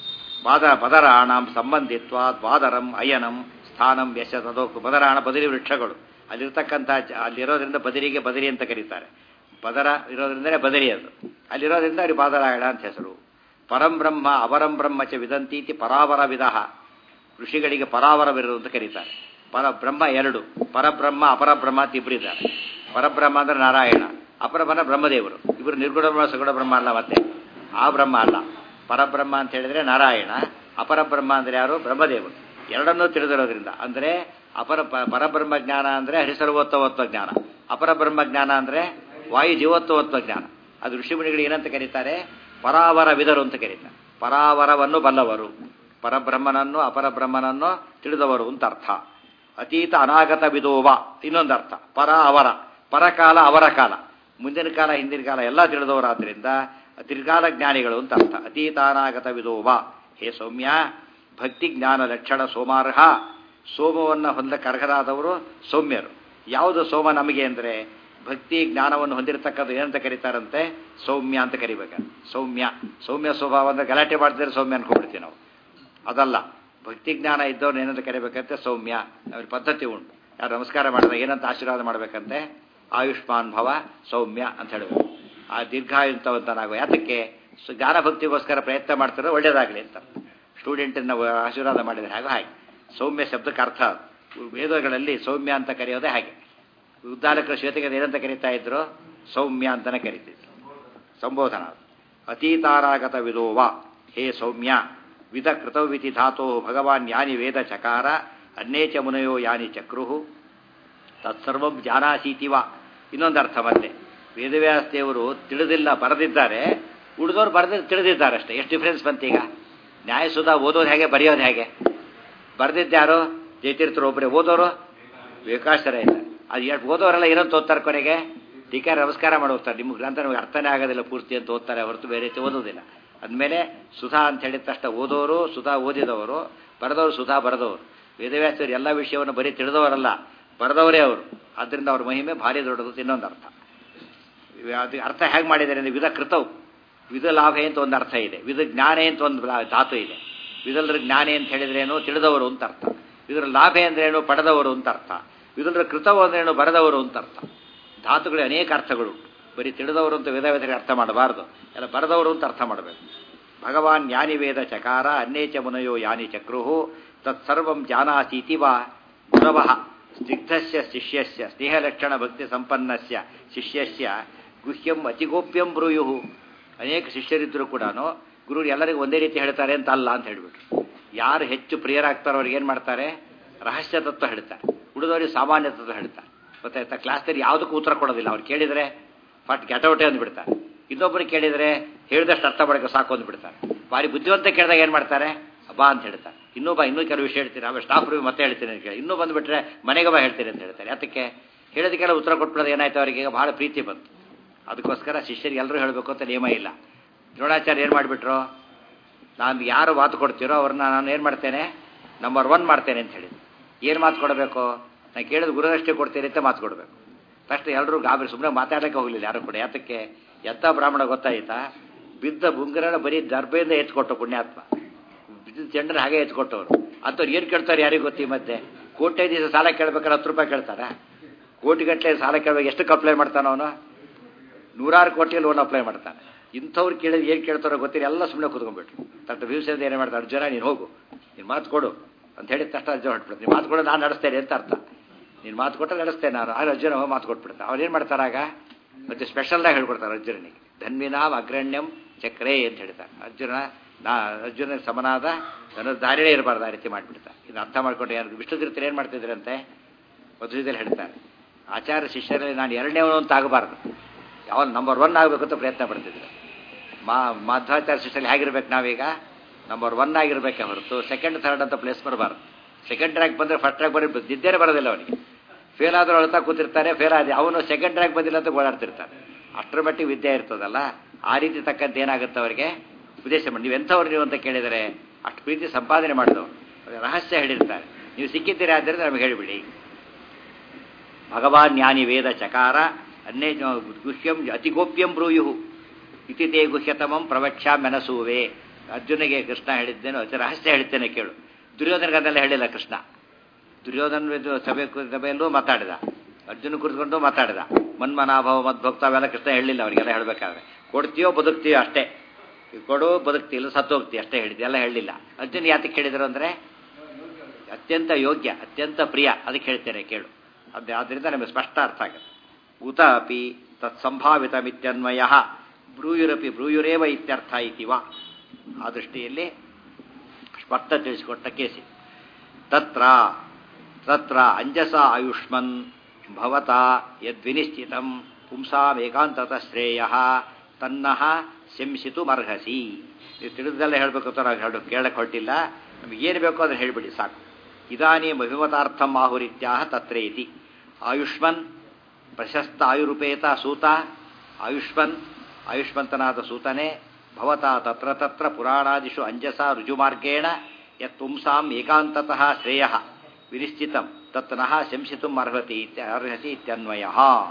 ವಾದ ಬದರಾಣಂ ಸಂಬಂಧಿತ್ವ ವಾದರಂ ಅಯನಂ ಸ್ಥಾನಂ ಯಶ ತದೋಕು ಬದರಾಣ ಬದರಿ ವೃಕ್ಷಗಳು ಅಲ್ಲಿರ್ತಕ್ಕಂಥ ಅಲ್ಲಿರೋದ್ರಿಂದ ಬದರಿಗೆ ಬದರಿ ಅಂತ ಕರೀತಾರೆ ಬದರ ಇರೋದ್ರಿಂದಲೇ ಬದರಿ ಅದು ಅಲ್ಲಿರೋದ್ರಿಂದ ಅವ್ರಿಗೆ ಬಾದರಾಯಣ ಅಂತ ಹೆಸರು ಪರಂ ಬ್ರಹ್ಮ ಅವರಂ ಬ್ರಹ್ಮ ಚ ವಿದಂತೀತಿ ಪರಾವರ ವಿಧ ಋಷಿಗಳಿಗೆ ಪರಾವರವಿರು ಅಂತ ಕರೀತಾರೆ ಪರಬ್ರಹ್ಮ ಎರಡು ಪರಬ್ರಹ್ಮ ಅಪರಬ್ರಹ್ಮ ಅಂತ ಇಬ್ಬರಿದ್ದಾರೆ ಪರಬ್ರಹ್ಮ ಅಂದ್ರೆ ನಾರಾಯಣ ಅಪರಬ್ರಹ್ಮ ಬ್ರಹ್ಮದೇವರು ಇವರು ನಿರ್ಗುಣ ಬ್ರಹ್ಮ ಸಗುಣ ಬ್ರಹ್ಮ ಅಲ್ಲ ಮತ್ತೆ ಆ ಬ್ರಹ್ಮ ಅಲ್ಲ ಪರಬ್ರಹ್ಮ ಅಂತ ಹೇಳಿದ್ರೆ ನಾರಾಯಣ ಅಪರಬ್ರಹ್ಮ ಅಂದ್ರೆ ಯಾರು ಬ್ರಹ್ಮದೇವರು ಎರಡನ್ನೂ ತಿಳಿದಿರೋದ್ರಿಂದ ಅಂದ್ರೆ ಅಪರ ಪರಬ್ರಹ್ಮ ಜ್ಞಾನ ಅಂದ್ರೆ ಹರಿಸರ್ವೋತ್ತವತ್ವ ಜ್ಞಾನ ಅಪರಬ್ರಹ್ಮ ಜ್ಞಾನ ಅಂದ್ರೆ ವಾಯು ಜೀವೋತ್ತವತ್ವ ಜ್ಞಾನ ಅದು ಋಷಿಮುನಿಗಳು ಏನಂತ ಕರೀತಾರೆ ಪರಾವರ ವಿಧರು ಅಂತ ಕರೀತಾರೆ ಪರಾವರವನ್ನು ಬಲ್ಲವರು ಪರಬ್ರಹ್ಮನನ್ನು ಅಪರಬ್ರಹ್ಮನನ್ನು ತಿಳಿದವರು ಅಂತ ಅರ್ಥ ಅತೀತ ಅನಾಗತ ವಿಧೋವ ಇನ್ನೊಂದು ಅರ್ಥ ಪರ ಅವರ ಪರಕಾಲ ಅವರ ಕಾಲ ಮುಂದಿನ ಕಾಲ ಹಿಂದಿನ ಕಾಲ ಎಲ್ಲ ತಿಳಿದವರಾದ್ರಿಂದ ತಿರ್ಗಾಲ ಜ್ಞಾನಿಗಳು ಅಂತ ಅರ್ಥ ಅತೀತಾನಾಗತ ವಿಧೋವ ಹೇ ಸೌಮ್ಯ ಭಕ್ತಿ ಜ್ಞಾನ ಲಕ್ಷಣ ಸೋಮಾರ್ಹ ಸೋಮವನ್ನು ಹೊಂದಕ್ಕೆ ಅರ್ಹರಾದವರು ಸೌಮ್ಯರು ಯಾವುದು ಸೋಮ ನಮಗೆ ಅಂದರೆ ಭಕ್ತಿ ಜ್ಞಾನವನ್ನು ಹೊಂದಿರತಕ್ಕದ್ದು ಏನಂತ ಕರೀತಾರಂತೆ ಸೌಮ್ಯ ಅಂತ ಕರಿಬೇಕು ಸೌಮ್ಯ ಸೌಮ್ಯ ಸ್ವಭಾವ ಅಂದ್ರೆ ಗಲಾಟೆ ಮಾಡ್ತಿದ್ರೆ ಸೌಮ್ಯ ಅನ್ಕೊಂಡ್ಬಿಡ್ತೀವಿ ನಾವು ಅದಲ್ಲ ಭಕ್ತಿ ಜ್ಞಾನ ಇದ್ದವ್ರು ಏನಂತ ಕರಿಬೇಕಂತೆ ಸೌಮ್ಯ ಅವ್ರ ಪದ್ಧತಿ ಉಂಟು ಯಾರು ನಮಸ್ಕಾರ ಮಾಡಿದ್ರೆ ಏನಂತ ಆಶೀರ್ವಾದ ಮಾಡಬೇಕಂತೆ ಆಯುಷ್ಮಾನ್ ಭವ ಸೌಮ್ಯ ಅಂತ ಹೇಳಬೇಕು ಆ ದೀರ್ಘಾಯುಂತವಂತನಾಗುವ ಯಾತಕ್ಕೆ ಜ್ಞಾನ ಭಕ್ತಿಗೋಸ್ಕರ ಪ್ರಯತ್ನ ಮಾಡ್ತಾರೆ ಒಳ್ಳೇದಾಗಲಿ ಅಂತ ಸ್ಟೂಡೆಂಟನ್ನು ಆಶೀರ್ವಾದ ಮಾಡಿದರೆ ಹಾಗೆ ಹಾಗೆ ಸೌಮ್ಯ ಶಬ್ದಕ್ಕೆ ಅರ್ಥ ವೇದಗಳಲ್ಲಿ ಸೌಮ್ಯ ಅಂತ ಕರೆಯೋದೇ ಹಾಗೆ ಉದ್ದಾಲಕರ ಶ್ವೇತಗೆ ಏನಂತ ಕರೀತಾ ಇದ್ರು ಸೌಮ್ಯ ಅಂತಲೇ ಕರಿತಿದ್ರು ಸಂಬೋಧನ ಅತೀತಾರಾಗತ ವಿದೋವ ಹೇ ಸೌಮ್ಯ ವಿಧ ಕೃತವಿತಿ ಧಾತೋ ಭಗವಾನ್ ಯಾನಿ ವೇದ ಚಕಾರ ಅನ್ನೇಚ ಮುನಯೋ ಯಾನಿ ಚಕ್ರುಹು ತತ್ಸರ್ವಂ ಜಾನಾಸೀತಿವ ಇನ್ನೊಂದು ಅರ್ಥ ಮತ್ತೆ ವೇದವ್ಯಾಸ ದೇವರು ತಿಳಿದಿಲ್ಲ ಬರೆದಿದ್ದಾರೆ ಉಳಿದವ್ರು ಬರೆದ ತಿಳಿದಿದ್ದಾರೆ ಅಷ್ಟೇ ಎಷ್ಟು ಡಿಫ್ರೆನ್ಸ್ ಬಂತೀಗ ನ್ಯಾಯಸುಧ ಓದೋದು ಹೇಗೆ ಬರೆಯೋದು ಹೇಗೆ ಬರೆದಿದ್ದಾರು ಜಯತೀರ್ಥರು ಒಬ್ಬರೇ ಓದೋರು ವಿಕಾಸರ ಇಲ್ಲ ಅದು ಎಷ್ಟು ಓದೋರೆಲ್ಲ ಏನಂತ ಓದ್ತಾರೆ ಕೊನೆಗೆ ಟೀಕೆ ನಮಸ್ಕಾರ ಮಾಡಿ ಓದ್ತಾರೆ ನಿಮ್ಗೆ ಗ್ರಂಥ ನಮಗೆ ಅರ್ಥನೇ ಆಗೋದಿಲ್ಲ ಪೂರ್ತಿ ಅಂತ ಓದ್ತಾರೆ ಹೊರತು ಬೇರೆ ರೀತಿ ಓದೋದಿಲ್ಲ ಅಂದಮೇಲೆ ಸುಧಾ ಅಂತ ಹೇಳಿದ ತಕ್ಷಣ ಓದೋರು ಸುಧಾ ಓದಿದವರು ಬರೆದವರು ಸುಧಾ ಬರೆದವರು ವೇದವ್ಯಾಸರು ಎಲ್ಲ ವಿಷಯವನ್ನು ಬರೀ ತಿಳಿದವರಲ್ಲ ಬರೆದವರೇ ಅವರು ಆದ್ದರಿಂದ ಅವ್ರ ಮಹಿಮೆ ಭಾರಿ ದೊಡ್ಡದು ಅಂತ ಇನ್ನೊಂದು ಅರ್ಥ ಅದು ಅರ್ಥ ಹೇಗೆ ಮಾಡಿದ್ದಾರೆ ಅಂದರೆ ವಿಧ ಕೃತವು ವಿಧ ಲಾಭೆ ಅಂತ ಒಂದು ಅರ್ಥ ಇದೆ ವಿಧ ಜ್ಞಾನೇ ಅಂತ ಒಂದು ಲಾ- ಧಾತು ಇದೆ ವಿಧಲ್ರ ಜ್ಞಾನಿ ಅಂತ ಹೇಳಿದ್ರೇನು ತಿಳಿದವರು ಅಂತ ಅರ್ಥ ಇದರ ಲಾಭೆ ಅಂದ್ರೇನು ಪಡೆದವರು ಅಂತ ಅರ್ಥ ವಿಧಲ್ರ ಕೃತವು ಅಂದ್ರೇನು ಬರೆದವರು ಅಂತ ಅರ್ಥ ಧಾತುಗಳು ಅನೇಕ ಅರ್ಥಗಳು ಬರೀ ತಿಳಿದವರು ಅಂತ ವೇದ ವೇದರಿಗೆ ಅರ್ಥ ಮಾಡಬಾರ್ದು ಎಲ್ಲ ಬರೆದವರು ಅಂತ ಅರ್ಥ ಮಾಡಬೇಕು ಭಗವಾನ್ ಯಾನಿ ವೇದ ಚಕಾರ ಅನ್ಯೇಚ ಮುನಯೋ ಯಾನಿ ಚಕ್ರುಹು ತತ್ಸರ್ವಂ ಜಾನಾಸೀತಿ ವಾ ಗುರವಃ ಸ್ನಿಗ್ಧಸ್ಯ ಶಿಷ್ಯಸ್ಯ ಸ್ನೇಹಲಕ್ಷಣ ಭಕ್ತಿ ಸಂಪನ್ನಸ್ಯ ಶಿಷ್ಯಸ್ಯ ಗುಹ್ಯಂ ಅತಿಗೋಪ್ಯಂ ಬ್ರೂಯು ಅನೇಕ ಶಿಷ್ಯರಿದ್ದರೂ ಕೂಡ ಗುರು ಎಲ್ಲರಿಗೂ ಒಂದೇ ರೀತಿ ಹೇಳ್ತಾರೆ ಅಂತ ಅಲ್ಲ ಅಂತ ಹೇಳ್ಬಿಟ್ರು ಯಾರು ಹೆಚ್ಚು ಪ್ರಿಯರಾಗ್ತಾರೋ ಅವ್ರಿಗೆ ಏನು ಮಾಡ್ತಾರೆ ರಹಸ್ಯ ತತ್ವ ಹೇಳ್ತಾರೆ ಉಳಿದವರಿಗೆ ಸಾಮಾನ್ಯ ತತ್ವ ಹೇಳ್ತಾರೆ ಗೊತ್ತಾಯ್ತಾ ಕ್ಲಾಸ್ನಲ್ಲಿ ಯಾವುದಕ್ಕೂ ಉತ್ತರ ಕೊಡೋದಿಲ್ಲ ಅವ್ರು ಕೇಳಿದರೆ ಫಟ್ ಗೆಟೌಟೆ ಅಂದ್ಬಿಡ್ತಾರೆ ಇನ್ನೊಬ್ಬರು ಕೇಳಿದರೆ ಹೇಳಿದಷ್ಟು ಅರ್ಥ ಮಾಡೋಕೆ ಸಾಕು ಅಂದ್ಬಿಡ್ತಾರೆ ಭಾರಿ ಬುದ್ಧಿವಂತ ಕೇಳಿದಾಗ ಏನು ಮಾಡ್ತಾರೆ ಬಾ ಅಂತ ಹೇಳ್ತಾರೆ ಇನ್ನೂ ಬಾ ಇನ್ನೂ ಕೆಲವು ವಿಷಯ ಹೇಳ್ತೀನಿ ಆಮೇಲೆ ಸ್ಟಾಫ್ ರೂಮ್ ಮತ್ತೆ ಹೇಳ್ತೀನಿ ಅಂತ ಕೇಳಿ ಇನ್ನೂ ಬಂದುಬಿಟ್ರೆ ಮನೆಗೆ ಬಾ ಹೇಳ್ತೀನಿ ಅಂತ ಹೇಳ್ತಾರೆ ಯಾತಕ್ಕೆ ಹೇಳಿದಕ್ಕೆಲ್ಲ ಉತ್ತರ ಕೊಟ್ಬಿಡೋದು ಏನಾಯ್ತು ಅವರಿಗೆ ಈಗ ಭಾಳ ಪ್ರೀತಿ ಬಂತು ಅದಕ್ಕೋಸ್ಕರ ಶಿಷ್ಯರಿಗೆ ಎಲ್ಲರೂ ಹೇಳಬೇಕು ಅಂತ ನಿಯಮ ಇಲ್ಲ ದ್ರೋಣಾಚಾರ್ಯ ಏನು ಮಾಡಿಬಿಟ್ರು ನಾನು ಯಾರು ಮಾತು ಕೊಡ್ತೀರೋ ಅವ್ರನ್ನ ನಾನು ಏನು ಮಾಡ್ತೇನೆ ನಂಬರ್ ಒನ್ ಮಾಡ್ತೇನೆ ಅಂತ ಹೇಳಿ ಏನು ಮಾತು ಕೊಡಬೇಕು ನಾನು ಕೇಳಿದ ಗುರುದಷ್ಟೇ ಕೊಡ್ತೇನೆ ಅಂತ ಮಾತು ಕೊಡಬೇಕು ಫಸ್ಟ್ ಎಲ್ಲರೂ ಗಾಬರಿ ಸುಮ್ಮನೆ ಮಾತಾಡೋಕ್ಕೆ ಹೋಗಲಿಲ್ಲ ಯಾರು ಕೂಡ ಯಾತಕ್ಕೆ ಎತ್ತ ಬ್ರಾಹ್ಮಣ ಗೊತ್ತಾಯ್ತಾ ಬಿದ್ದ ಬುಂಗರನ ಬರೀ ದರ್ಬೆಯಿಂದ ಎತ್ಕೊಟ್ಟು ಪುಣ್ಯಾತ್ಮ ಬಿದ್ದ ಚೆಂಡನ ಹಾಗೆ ಎತ್ಕೊಟ್ಟವ್ರು ಅಂಥವ್ರು ಏನು ಕೇಳ್ತಾರೆ ಯಾರಿಗೂ ಗೊತ್ತಿ ಮಧ್ಯೆ ಕೋಟೆ ದಿವಸ ಸಾಲ ಕೇಳ್ಬೇಕಾದ್ರೆ ಹತ್ತು ರೂಪಾಯಿ ಕೇಳ್ತಾರ ಕೋಟಿಗಟ್ಟಲೆ ಸಾಲ ಕೇಳ್ಬೇಕು ಎಷ್ಟು ಅಪ್ಲೈ ಮಾಡ್ತಾನ ಅವನು ನೂರಾರು ಕೋಟಿ ಲೋನ್ ಅಪ್ಲೈ ಮಾಡ್ತಾನೆ ಇಂಥವ್ರು ಕೇಳಿದ್ರೆ ಏನು ಕೇಳ್ತಾರೋ ಗೊತ್ತಿಲ್ಲ ಎಲ್ಲ ಸುಮ್ಮನೆ ಕೂತ್ಕೊಂಡ್ಬಿಟ್ರು ತಟ್ಟು ಭೀಮಸೇನ ಏನು ಮಾಡ್ತಾರೆ ಅರ್ಜುನ ನೀನು ಹೋಗು ನೀನು ಮಾತು ಕೊಡು ಅಂತ ಹೇಳಿದ ತಕ್ಷಣ ಅರ್ಜುನ ಹೊಟ್ಬಿಡ್ತು ನೀನು ಮಾತು ಕೊಡು ನಾನು ನಡೆಸ್ತೇನೆ ಅಂತ ಅರ್ಥ ನೀನು ಮಾತು ಕೊಟ್ಟರೆ ನಡೆಸ್ತೇನೆ ನಾನು ಆಗ ಅರ್ಜುನ ಹೋಗಿ ಮಾತು ಕೊಟ್ಬಿಡ್ತಾನೆ ಅವ್ರು ಏನು ಮಾಡ್ತಾರಾಗ ಮತ್ತೆ ಸ್ಪೆಷಲ್ದಾಗ ಹೇಳ್ಕೊಡ್ತಾರೆ ಅರ್ಜುನನಿಗೆ ಧನ್ವಿನಾಮ್ ಅಗ್ರಣ್ಯಂ ಚಕ್ರೇ ಅಂತ ಹೇಳ್ತಾರೆ ಅರ್ಜುನ ನಾ ಅರ್ಜುನ ಸಮನಾದ ನನ್ನ ದಾರಿಯೇ ಇರಬಾರ್ದು ಆ ರೀತಿ ಮಾಡಿಬಿಡ್ತಾರೆ ಇದು ಅರ್ಥ ಮಾಡ್ಕೊಂಡು ಯಾರು ವಿಷ್ಣು ತೀರ್ಥರು ಏನು ಮಾಡ್ತಿದ್ರಂತೆ ಮಧುರದಲ್ಲಿ ಹೇಳ್ತಾರೆ ಆಚಾರ್ಯ ಶಿಷ್ಯರಲ್ಲಿ ನಾನು ಎರಡನೇವನು ಅಂತ ಆಗಬಾರ್ದು ಯಾವ ನಂಬರ್ ಒನ್ ಆಗಬೇಕು ಅಂತ ಪ್ರಯತ್ನ ಪಡ್ತಿದ್ರು ಮಾ ಮಾಧ್ವಾಚಾರ್ಯ ಶಿಷ್ಯರಲ್ಲಿ ಹೇಗಿರ್ಬೇಕು ನಾವೀಗ ನಂಬರ್ ಒನ್ ಆಗಿರ್ಬೇಕೆ ಹೊರತು ಸೆಕೆಂಡ್ ಥರ್ಡ್ ಅಂತ ಪ್ಲೇಸ್ ಬರಬಾರ್ದು ಸೆಕೆಂಡ್ ರ್ಯಾಂಕ್ ಬಂದರೆ ಫಸ್ಟ್ ರ್ಯಾಂಕ್ ಬರೀ ನಿದ್ದೆನೇ ಬರೋದಿಲ್ಲ ಅವನಿಗೆ ಫೇಲ್ ಆದರೂ ಅಳ್ತಾ ಕೂತಿರ್ತಾನೆ ಫೇಲ್ ಆದ ಅವನು ಸೆಕೆಂಡ್ ರ್ಯಾಂಕ್ ಬಂದಿಲ್ಲ ಅಂತ ಓಡಾಡ್ತಿರ್ತಾನೆ ಅಷ್ಟರ ಮಟ್ಟಿಗೆ ವಿದ್ಯೆ ಇರ್ತದಲ್ಲ ಆ ರೀತಿ ತಕ್ಕಂತೆ ಏನಾಗುತ್ತೆ ಅವರಿಗೆ ಉದ್ದೇಶ ಮಾಡಿ ನೀವು ಎಂಥವ್ರು ನೀವು ಅಂತ ಕೇಳಿದರೆ ಅಷ್ಟು ಪ್ರೀತಿ ಸಂಪಾದನೆ ಮಾಡಿದವರು ರಹಸ್ಯ ಹೇಳಿರ್ತಾರೆ ನೀವು ಸಿಕ್ಕಿದ್ದೀರಾ ಆದ್ದರಿಂದ ನಮಗೆ ಹೇಳಿಬಿಡಿ ಭಗವಾನ್ ಜ್ಞಾನಿ ವೇದ ಚಕಾರ ಅನ್ಯ ಗುಹ್ಯಂ ಅತಿಗೋಪ್ಯಂ ಬ್ರೂಯು ಇತಿ ತೇ ಗುಹ್ಯತಮಂ ಪ್ರವಕ್ಷ್ಯ ಮೆನಸುವೆ ಅರ್ಜುನಿಗೆ ಕೃಷ್ಣ ಹೇಳಿದ್ದೇನು ಅತಿ ರಹಸ್ಯ ಹೇಳ್ತೇನೆ ಕೇಳು ದುರ್ಯೋಧನಗೆ ಅದೆಲ್ಲ ಹೇಳಿಲ್ಲ ಕೃಷ್ಣ ದುರ್ಯೋಧನ ಇದು ಸಭೆ ಕು- ಸಭೆಯಲ್ಲೂ ಮಾತಾಡಿದ ಅರ್ಜುನ ಕುರಿತುಕೊಂಡು ಮಾತಾಡಿದ ಮನ್ಮನಾಭವ ಮದ್ಭಕ್ತ ಅವೆಲ್ಲ ಕೃಷ್ಣ ಹೇಳಿಲ್ಲ ಅವರಿಗೆಲ್ಲ ಹೇಳಬೇಕಾದ್ರೆ ಕೊಡ್ತೀಯೋ ಬದುಕ್ತೀಯೋ ಅಷ್ಟೇ ಈಗ ಕೊಡು ಬದುಕ್ತಿ ಇಲ್ಲ ಸತ್ತು ಹೋಗ್ತಿ ಅಷ್ಟೇ ಹೇಳಿದ್ದೆ ಎಲ್ಲ ಹೇಳಲಿಲ್ಲ ಅರ್ಜುನ್ ಯಾತಕ್ಕೆ ಹೇಳಿದ್ರು ಅಂದರೆ ಅತ್ಯಂತ ಯೋಗ್ಯ ಅತ್ಯಂತ ಪ್ರಿಯ ಅದಕ್ಕೆ ಹೇಳ್ತೇನೆ ಕೇಳು ಅದು ಆದ್ದರಿಂದ ನಮಗೆ ಸ್ಪಷ್ಟ ಅರ್ಥ ಆಗುತ್ತೆ ಉತ ಅಪಿ ತತ್ಸಂಭಾವಿತ ಮಿತ್ಯನ್ವಯ ಬ್ರೂಯುರಪಿ ಬ್ರೂಯುರೇವ ಇತ್ಯರ್ಥ ಇತಿವ ಆ ದೃಷ್ಟಿಯಲ್ಲಿ ಸ್ಪಷ್ಟ ತಿಳಿಸಿಕೊಟ್ಟ ಕೇಸಿ ತತ್ರ ತತ್ರ ಅಂಜಸ ಆಯುಷ್ಮನ್ ಭವತಾ ಯದ್ವಿನಿಶ್ಚಿತಂ ಪುಂಸಾಮೇಕಾಂತತ ಶ್ರೇಯ ತನ್ನಃ ಶಂಸಿತು ಮರ್ಹಸಿ ನೀವು ತಿಳಿದೆಲ್ಲ ಹೇಳಬೇಕು ಅಂತ ನಾವು ಹೇಳು ಕೇಳಕ್ಕೆ ಹೊರಟಿಲ್ಲ ನಮಗೆ ಏನು ಬೇಕೋ ಅದನ್ನು ಹೇಳಿಬಿಡಿ ಸಾಕು ಇದಾನೀಂ ಅಭಿಮತಾರ್ಥಂ ಆಹುರಿತ್ಯಾಹ ತತ್ರೇತಿ ಆಯುಷ್ಮನ್ ಪ್ರಶಸ್ತ ಆಯುರುಪೇತ ಸೂತ ಆಯುಷ್ಮನ್ ಆಯುಷ್ಮಂತನಾದ ಸೂತನೇ ಭವತಾ ತತ್ರ ತತ್ರ ಪುರಾಣಾದಿಷು ಅಂಜಸ ರುಜುಮಾರ್ಗೇಣ ಯತ್ ಪುಂಸಾಂ ಏಕಾಂತತಃ ಶ್ರೇಯ ವಿನಿಶ್ಚಿತಂ ತತ್ನಃ ಶಂಸಿತುಂ ಅರ್ಹತಿ ಇತ್ಯ ಅರ್ಹಸಿ ಇತ್ಯನ್ವಯ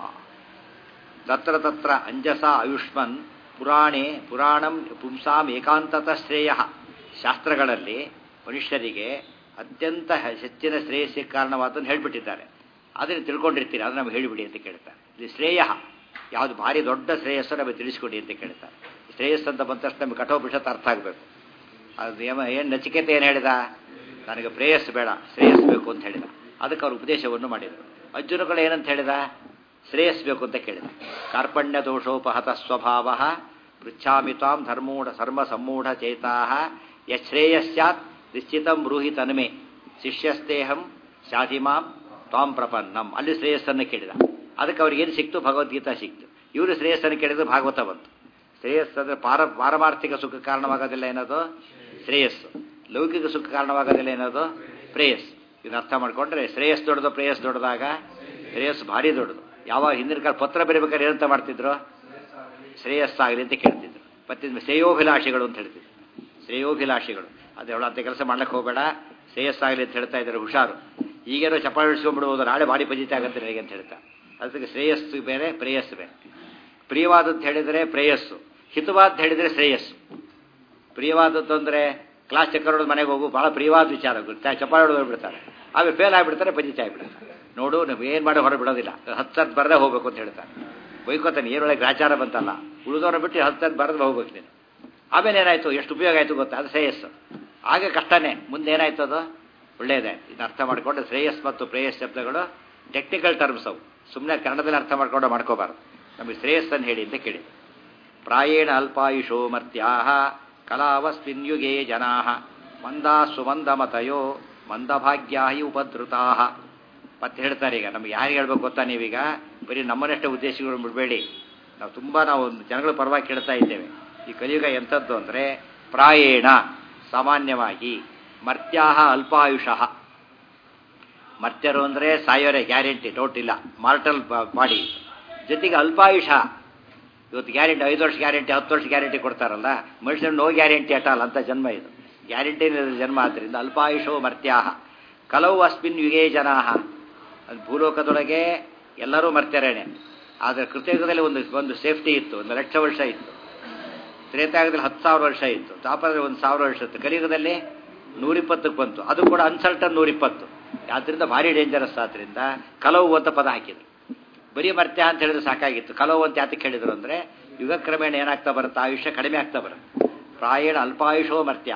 ತತ್ರ ತತ್ರ ಅಂಜಸ ಆಯುಷ್ಮನ್ ಪುರಾಣೆ ಪುರಾಣಂ ಪುಂಸಾಂ ಏಕಾಂತತಃ ಶ್ರೇಯ ಶಾಸ್ತ್ರಗಳಲ್ಲಿ ಮನುಷ್ಯರಿಗೆ ಅತ್ಯಂತ ಹೆಚ್ಚಿನ ಶ್ರೇಯಸ್ಸಿಗೆ ಕಾರಣವಾದನ್ನು ಹೇಳಿಬಿಟ್ಟಿದ್ದಾರೆ ಅದನ್ನು ತಿಳ್ಕೊಂಡಿರ್ತೀರಿ ಅದು ನಮಗೆ ಹೇಳಿಬಿಡಿ ಅಂತ ಕೇಳ್ತಾರೆ ಇದು ಶ್ರೇಯ ಯಾವುದು ಭಾರಿ ದೊಡ್ಡ ಶ್ರೇಯಸ್ಸು ನಮಗೆ ತಿಳಿಸ್ಕೊಡಿ ಅಂತ ಕೇಳ್ತಾರೆ ಶ್ರೇಯಸ್ ಅಂತ ಬಂದ ತಕ್ಷಣ ನಮಗೆ ಕಠೋಪನಿಷತ್ ಅರ್ಥ ಆಗಬೇಕು ಅದು ಏಮ ಏನು ನಚಿಕೇತ ಏನು ಹೇಳಿದ ನನಗೆ ಪ್ರೇಯಸ್ ಬೇಡ ಶ್ರೇಯಸ್ ಬೇಕು ಅಂತ ಹೇಳಿದ ಅದಕ್ಕೆ ಅವ್ರ ಉಪದೇಶವನ್ನು ಮಾಡಿದರು ಅರ್ಜುನಗಳು ಏನಂತ ಹೇಳಿದ ಶ್ರೇಯಸ್ ಬೇಕು ಅಂತ ಕೇಳಿದ ಕಾರ್ಪಣ್ಯ ದೋಷೋಪಹತ ಸ್ವಭಾವ ಪೃಚ್ಛಾಮಿ ತ್ವಾಂ ಧರ್ಮೂಢ ಸರ್ಮ ಸಮ್ಮೂಢ ಚೇತಾ ಯಶ್ರೇಯಸ್ಯಾತ್ ನಿಶ್ಚಿತಂ ಬ್ರೂಹಿ ತನ್ಮೆ ಶಿಷ್ಯಸ್ತೇಹಂ ಶಾಧಿಮಾಂ ತ್ವಾಂ ಪ್ರಪನ್ನಂ ಅಲ್ಲಿ ಶ್ರೇಯಸ್ಸನ್ನು ಕೇಳಿದ ಅದಕ್ಕೆ ಅವ್ರಿಗೆ ಏನು ಸಿಕ್ತು ಭಗವದ್ಗೀತಾ ಸಿಕ್ತು ಇವರು ಶ್ರೇಯಸ್ಸನ್ನು ಕೇಳಿದ್ರು ಭಾಗವತ ಬಂತು ಶ್ರೇಯಸ್ ಅಂದರೆ ಪಾರ ಪಾರಮಾರ್ಥಿಕ ಸುಖ ಕಾರಣವಾಗೋದಿಲ್ಲ ಏನದು ಶ್ರೇಯಸ್ಸು ಲೌಕಿಕ ಸುಖ ಕಾರಣವಾಗೋದಿಲ್ಲ ಏನದು ಪ್ರೇಯಸ್ ಇದನ್ನ ಅರ್ಥ ಮಾಡ್ಕೊಂಡ್ರೆ ಶ್ರೇಯಸ್ ದೊಡ್ಡದು ಪ್ರೇಯಸ್ ದೊಡ್ಡದಾಗ ಶ್ರೇಯಸ್ ಭಾರಿ ದೊಡ್ಡದು ಯಾವಾಗ ಹಿಂದಿನ ಕಾಲ ಪತ್ರ ಬರೀಬೇಕಾದ್ರೆ ಏನಂತ ಮಾಡ್ತಿದ್ರು ಶ್ರೇಯಸ್ಸಾಗಲಿ ಅಂತ ಕೇಳ್ತಿದ್ರು ಮತ್ತೆ ಶ್ರೇಯೋಭಿಲಾಷಿಗಳು ಅಂತ ಹೇಳ್ತಿದ್ರು ಶ್ರೇಯೋಭಿಲಾಷಿಗಳು ಅದು ಹೇಳಂತ ಕೆಲಸ ಮಾಡ್ಲಿಕ್ಕೆ ಹೋಗಬೇಡ ಶ್ರೇಯಸ್ಸಾಗಲಿ ಅಂತ ಹೇಳ್ತಾ ಇದ್ದಾರೆ ಹುಷಾರು ಈಗೇನೋ ಚಪ್ಪಾಳೆ ಹಿಡಿಸ್ಕೊಂಡ್ಬಿಡುವುದು ನಾಳೆ ಬಾಡಿ ಪಜಿತ ಆಗುತ್ತೆ ನನಗೆ ಅಂತ ಹೇಳ್ತಾ ಅದಕ್ಕೆ ಶ್ರೇಯಸ್ಸು ಬೇರೆ ಪ್ರೇಯಸ್ಸು ಬೇರೆ ಪ್ರಿಯವಾದದ್ದು ಹೇಳಿದರೆ ಪ್ರೇಯಸ್ಸು ಹಿತವಾದ ಹೇಳಿದರೆ ಶ್ರೇಯಸ್ಸು ಪ್ರಿಯವಾದದ್ದು ಅಂದರೆ ಕ್ಲಾಸ್ ಚಕ್ಕರ್ ಹೊಡೆದು ಮನೆಗೆ ಹೋಗು ಭಾಳ ಪ್ರಿಯವಾದ ವಿಚಾರ ಚಪ್ಪಾಳೆ ಹೊಡೆದು ಬಿಡ್ತಾರೆ ಆಮೇಲೆ ಫೇಲ್ ಆಗಿಬಿಡ್ತಾರೆ ಪಜಿತ ಆಗಿಬಿಡ್ತಾರೆ ನೋಡು ನೀವು ಏನು ಮಾಡಿ ಹೊರ ಬಿಡೋದಿಲ್ಲ ಹತ್ತು ಸತ್ ಬರದೇ ಹೋಗ್ಬೇಕು ಅಂತ ಹೇಳ್ತಾರೆ ಬೈಕೋತಾನೆ ಏನೊಳಗೆ ಗ್ರಾಚಾರ ಬಂತಲ್ಲ ಉಳಿದವ್ರ ಬಿಟ್ಟು ಹತ್ತು ಸತ್ ಬರೆದು ಹೋಗ್ಬೇಕು ನೀನು ಆಮೇಲೆ ಏನಾಯಿತು ಎಷ್ಟು ಉಪಯೋಗ ಆಯಿತು ಗೊತ್ತಾ ಅದು ಶ್ರೇಯಸ್ಸು ಆಗ ಕಷ್ಟನೇ ಮುಂದೆ ಏನಾಯ್ತು ಅದು ಒಳ್ಳೆಯದಾಯ್ತು ಇದನ್ನ ಅರ್ಥ ಮಾಡಿಕೊಂಡು ಶ್ರೇಯಸ್ ಮತ್ತು ಪ್ರೇಯಸ್ ಶಬ್ದಗಳು ಟೆಕ್ನಿಕಲ್ ಟರ್ಮ್ಸ್ ಅವು ಸುಮ್ಮನೆ ಕನ್ನಡದಲ್ಲಿ ಅರ್ಥ ಮಾಡ್ಕೊಂಡು ಮಾಡ್ಕೋಬಾರ್ದು ನಮಗೆ ಶ್ರೇಯಸ್ಸನ್ನು ಹೇಳಿ ಅಂತ ಕೇಳಿ ಪ್ರಾಯೇಣ ಅಲ್ಪಾಯುಷೋ ಮರ್ತ್ಯಾ ಕಲಾವಸ್ಮಿನ್ ಯುಗೇ ಜನಾ ಮಂದಾ ಸುಮಂದಮತಯೋ ಮಂದಭಾಗ್ಯಾ ಹಿ ಉಪದ್ರುತಾ ಮತ್ತೆ ಹೇಳ್ತಾರೆ ಈಗ ನಮ್ಗೆ ಯಾರಿಗೆ ಹೇಳ್ಬೇಕು ಗೊತ್ತಾ ನೀವೀಗ ಬರೀ ನಮ್ಮನ್ನಷ್ಟೇ ಉದ್ದೇಶಗಳು ಬಿಡಬೇಡಿ ನಾವು ತುಂಬ ನಾವು ಜನಗಳ ಪರವಾಗಿ ಕೇಳ್ತಾ ಇದ್ದೇವೆ ಈ ಕಲಿಯುಗ ಎಂಥದ್ದು ಅಂದರೆ ಪ್ರಾಯೇಣ ಸಾಮಾನ್ಯವಾಗಿ ಮರ್ತ್ಯಾಹ ಅಲ್ಪಾಯುಷಃ ಮರ್ತ್ಯರು ಅಂದರೆ ಸಾಯೋರೆ ಗ್ಯಾರಂಟಿ ಡೌಟ್ ಇಲ್ಲ ಮಾರ್ಟಲ್ ಬಾಡಿ ಜೊತೆಗೆ ಅಲ್ಪಾಯುಷ ಇವತ್ತು ಗ್ಯಾರಂಟಿ ಐದು ವರ್ಷ ಗ್ಯಾರಂಟಿ ಹತ್ತು ವರ್ಷ ಗ್ಯಾರಂಟಿ ಕೊಡ್ತಾರಲ್ಲ ಮನುಷ್ಯನ ನೋ ಗ್ಯಾರಂಟಿ ಅಟಲ್ಲ ಅಂತ ಜನ್ಮ ಇದು ಗ್ಯಾರಂಟಿ ಜನ್ಮ ಆದ್ದರಿಂದ ಅಲ್ಪಾಯುಷೋ ಮರ್ತ್ಯಾಹ ಕಲವು ಅಸ್ಮಿನ್ ಯುಗೇ ಜನಾಹ ಅದು ಭೂಲೋಕದೊಳಗೆ ಎಲ್ಲರೂ ಮರ್ತ್ಯರೇನೆ ಆದರೆ ಕೃತಯುಗದಲ್ಲಿ ಒಂದು ಒಂದು ಸೇಫ್ಟಿ ಇತ್ತು ಒಂದು ಲಕ್ಷ ವರ್ಷ ಇತ್ತು ತ್ರೇತಾಯುಗದಲ್ಲಿ ಹತ್ತು ಸಾವಿರ ವರ್ಷ ಇತ್ತು ತಾಪದಲ್ಲಿ ಒಂದು ಸಾವಿರ ವರ್ಷ ಇತ್ತು ಕಲಿಯುಗದಲ್ಲಿ ನೂರಿಪ್ಪತ್ತಕ್ಕೆ ಬಂತು ಅದು ಕೂಡ ಅನ್ಸಲ್ಟನ್ ನೂರಿಪ್ಪತ್ತು ಆದ್ದರಿಂದ ಭಾರಿ ಡೇಂಜರಸ್ ಆದ್ದರಿಂದ ಕಲವು ಅಂತ ಪದ ಹಾಕಿದ್ರು ಬರೀ ಮರ್ತ್ಯ ಅಂತ ಹೇಳಿದ್ರೆ ಸಾಕಾಗಿತ್ತು ಕಲವು ಅಂತ ಯಾತಕ್ಕೆ ಹೇಳಿದ್ರು ಅಂದರೆ ಯುಗ ಕ್ರಮೇಣ ಏನಾಗ್ತಾ ಬರುತ್ತೆ ಆಯುಷ್ಯ ಕಡಿಮೆ ಆಗ್ತಾ ಬರುತ್ತೆ ಪ್ರಾಯಣ ಅಲ್ಪಾಯುಷೋ ಮರ್ತ್ಯ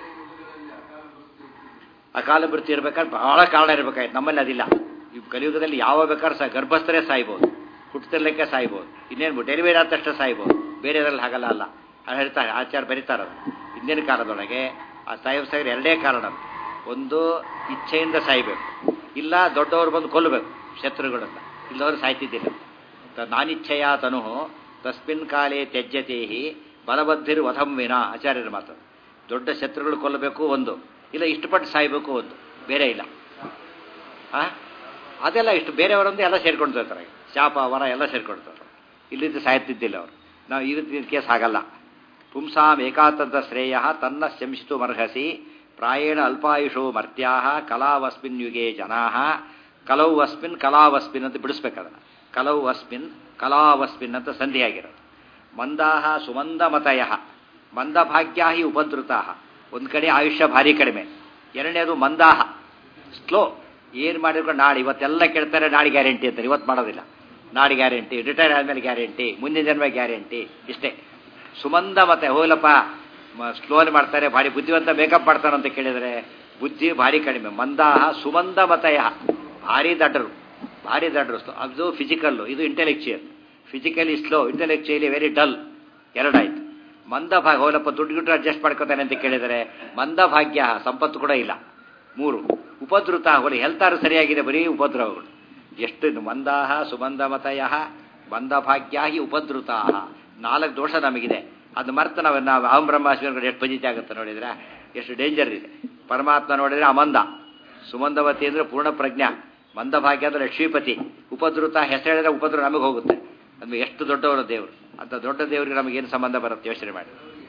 ಅಕಾಲ ಮೃತ್ಯು ಇರ್ಬೇಕಾದ್ರೆ ಬಹಳ ಕಾರಣ ಇರಬೇಕಾಯ್ತು ನಮ್ಮಲ್ಲಿ ಅದಿಲ್ಲ ಈ ಕಲಿಯುಗದಲ್ಲಿ ಯಾವ ಬೇಕಾದ್ರೂ ಸಹ ಗರ್ಭಸ್ಥರೇ ಸಾಯ್ಬೋದು ಹುಟ್ಟತಿರ್ಲಿಕ್ಕೆ ಸಾಯ್ಬೋದು ಇನ್ನೇನು ಡೆಲಿವರಿ ಆದ ತಕ್ಷಣ ಸಾಯ್ಬೋದು ಬೇರೆದ್ರಲ್ಲಿ ಹಾಗಲ್ಲ ಅಲ್ಲ ಅದು ಹೇಳ್ತಾರೆ ಆಚಾರ ಬರೀತಾರದು ಹಿಂದಿನ ಕಾಲದೊಳಗೆ ಆ ಸಾಯೋ ಸಾಯ್ರೆ ಎರಡೇ ಕಾರಣ ಒಂದು ಇಚ್ಛೆಯಿಂದ ಸಾಯ್ಬೇಕು ಇಲ್ಲ ದೊಡ್ಡವರು ಬಂದು ಕೊಲ್ಲಬೇಕು ಶತ್ರುಗಳನ್ನ ಇಲ್ಲವರು ಸಾಯ್ತಿದ್ದಿಲ್ಲ ನಾನಿಚ್ಛೆಯ ತನು ತಸ್ಮಿನ್ ಕಾಲೇ ತ್ಯಜ್ಯತೇಹಿ ಬಲಬದ್ಧಿರು ವಧಂ ವಿನ ಆಚಾರ್ಯರ ಮಾತು ದೊಡ್ಡ ಶತ್ರುಗಳು ಕೊಲ್ಲಬೇಕು ಒಂದು ಇಲ್ಲ ಇಷ್ಟಪಟ್ಟು ಸಾಯ್ಬೇಕು ಒಂದು ಬೇರೆ ಇಲ್ಲ ಆ ಅದೆಲ್ಲ ಇಷ್ಟು ಬೇರೆಯವರೊಂದು ಎಲ್ಲ ಸೇರ್ಕೊಳ್ತಿರ್ತಾರೆ ಶಾಪ ವರ ಎಲ್ಲ ಸೇರ್ಕೊಳ್ತಾರೆ ಇಲ್ಲಿದ್ದು ಸಾಯ್ತಿದ್ದಿಲ್ಲ ಅವರು ನಾವು ಈ ರೀತಿ ಕೇಸ್ ಆಗಲ್ಲ ಪುಂಸಾಂ ಏಕಾತಂತ್ರ ಶ್ರೇಯ ತನ್ನ ಶಂಸಿತು ಮರ್ಹಸಿ ಪ್ರಾಯೇಣ ಅಲ್ಪಾಯುಷೋ ಮರ್ತ್ಯಾ ಕಲಾವಸ್ಮಿನ್ ಯುಗೆ ಜನಾ ಕಲವು ಅಸ್ಮಿನ್ ಕಲಾವಸ್ಮಿನ್ ಅಂತ ಬಿಡಿಸ್ಬೇಕದನ್ನ ಕಲವು ಅಸ್ಮಿನ್ ಕಲಾವಸ್ಮಿನ್ ಅಂತ ಸಂಧಿಯಾಗಿರೋದು ಮಂದಾಹ ಸುಮಂದಮತಯ ಮಂದಭಾಗ್ಯಾ ಹಿ ಉಪದ್ರುತಾ ಒಂದು ಕಡೆ ಆಯುಷ್ಯ ಭಾರಿ ಕಡಿಮೆ ಎರಡನೇದು ಮಂದಾಹ ಸ್ಲೋ ಏನು ಮಾಡಿದ್ರು ನಾಳೆ ಇವತ್ತೆಲ್ಲ ಕೇಳ್ತಾರೆ ನಾಳೆ ಗ್ಯಾರಂಟಿ ಅಂತಾರೆ ಇವತ್ತು ಮಾಡೋದಿಲ್ಲ ನಾಳೆ ಗ್ಯಾರಂಟಿ ರಿಟೈರ್ ಆದಮೇಲೆ ಗ್ಯಾರಂಟಿ ಮುಂದಿನ ಜನ್ಮ ಗ್ಯಾರಂಟಿ ಇಷ್ಟೇ ಸುಮಂದ ಮತ್ತೆ ಹೋಗ್ಲಪ್ಪ ಸ್ಲೋಲಿ ಮಾಡ್ತಾರೆ ಭಾರಿ ಬುದ್ಧಿವಂತ ಮೇಕಪ್ ಮಾಡ್ತಾರೆ ಅಂತ ಕೇಳಿದರೆ ಬುದ್ಧಿ ಭಾರಿ ಕಡಿಮೆ ಮಂದಾಹ ಸುಮಂದ ಮತಯ ಭಾರಿ ದಡ್ಡರು ಭಾರಿ ದಡ್ಡರು ಅದು ಫಿಸಿಕಲ್ಲು ಇದು intellectual physically slow intellectually very dull ಎರಡಾಯ್ತು ಮಂದ ಭಾಗ ಹೋಲಪ್ಪ ದುಡ್ಡು ಗಿಟ್ಟು ಅಡ್ಜಸ್ಟ್ ಮಾಡ್ಕೋತಾನೆ ಅಂತ ಕೇಳಿದರೆ ಮಂದ ಭಾಗ್ಯ ಸಂಪತ್ತು ಕೂಡ ಇಲ್ಲ ಮೂರು ಉಪದ್ರುತ ಹೋಲಿ ಹೆಲ್ತಾರು ಸರಿಯಾಗಿದೆ ಬರೀ ಉಪದ್ರವಗಳು ಎಷ್ಟು ಮಂದಾಹ ಸುಮಂದಮತಯ ಮಂದಭಾಗ್ಯ ಹಿ ಉಪದ್ರುತಾ ನಾಲ್ಕು ದೋಷ ನಮಗಿದೆ ಅದು ಮರ್ತ ನಾವು ನಾವು ಅಹಂ ಬ್ರಹ್ಮಾಶ್ವರ ಎಷ್ಟು ಪಜಿತಿ ಆಗುತ್ತೆ ನೋಡಿದ್ರೆ ಎಷ್ಟು ಡೇಂಜರ್ ಇದೆ ಪರಮಾತ್ಮ ನೋಡಿದ್ರೆ ಅಮಂದ ಸುಮಂದವತಿ ಅಂದರೆ ಪೂರ್ಣ ಪ್ರಜ್ಞಾ ಮಂದಭಾಗ್ಯ ಅಂದರೆ ಲಕ್ಷ್ಮೀಪತಿ ಉಪದ್ರುತ ಹೆಸರು ಹೇಳಿದ್ರೆ ಉಪದ್ರ ನಮಗೆ ಹೋಗುತ್ತೆ ನಮಗೆ ಎಷ್ಟು ದೊಡ್ಡವರು ದೇವರು ಅಂತ ದೊಡ್ಡ ದೇವರಿಗೆ ನಮಗೇನು ಸಂಬಂಧ ಬರುತ್ತೆ ಯೋಚನೆ ಮಾಡಿ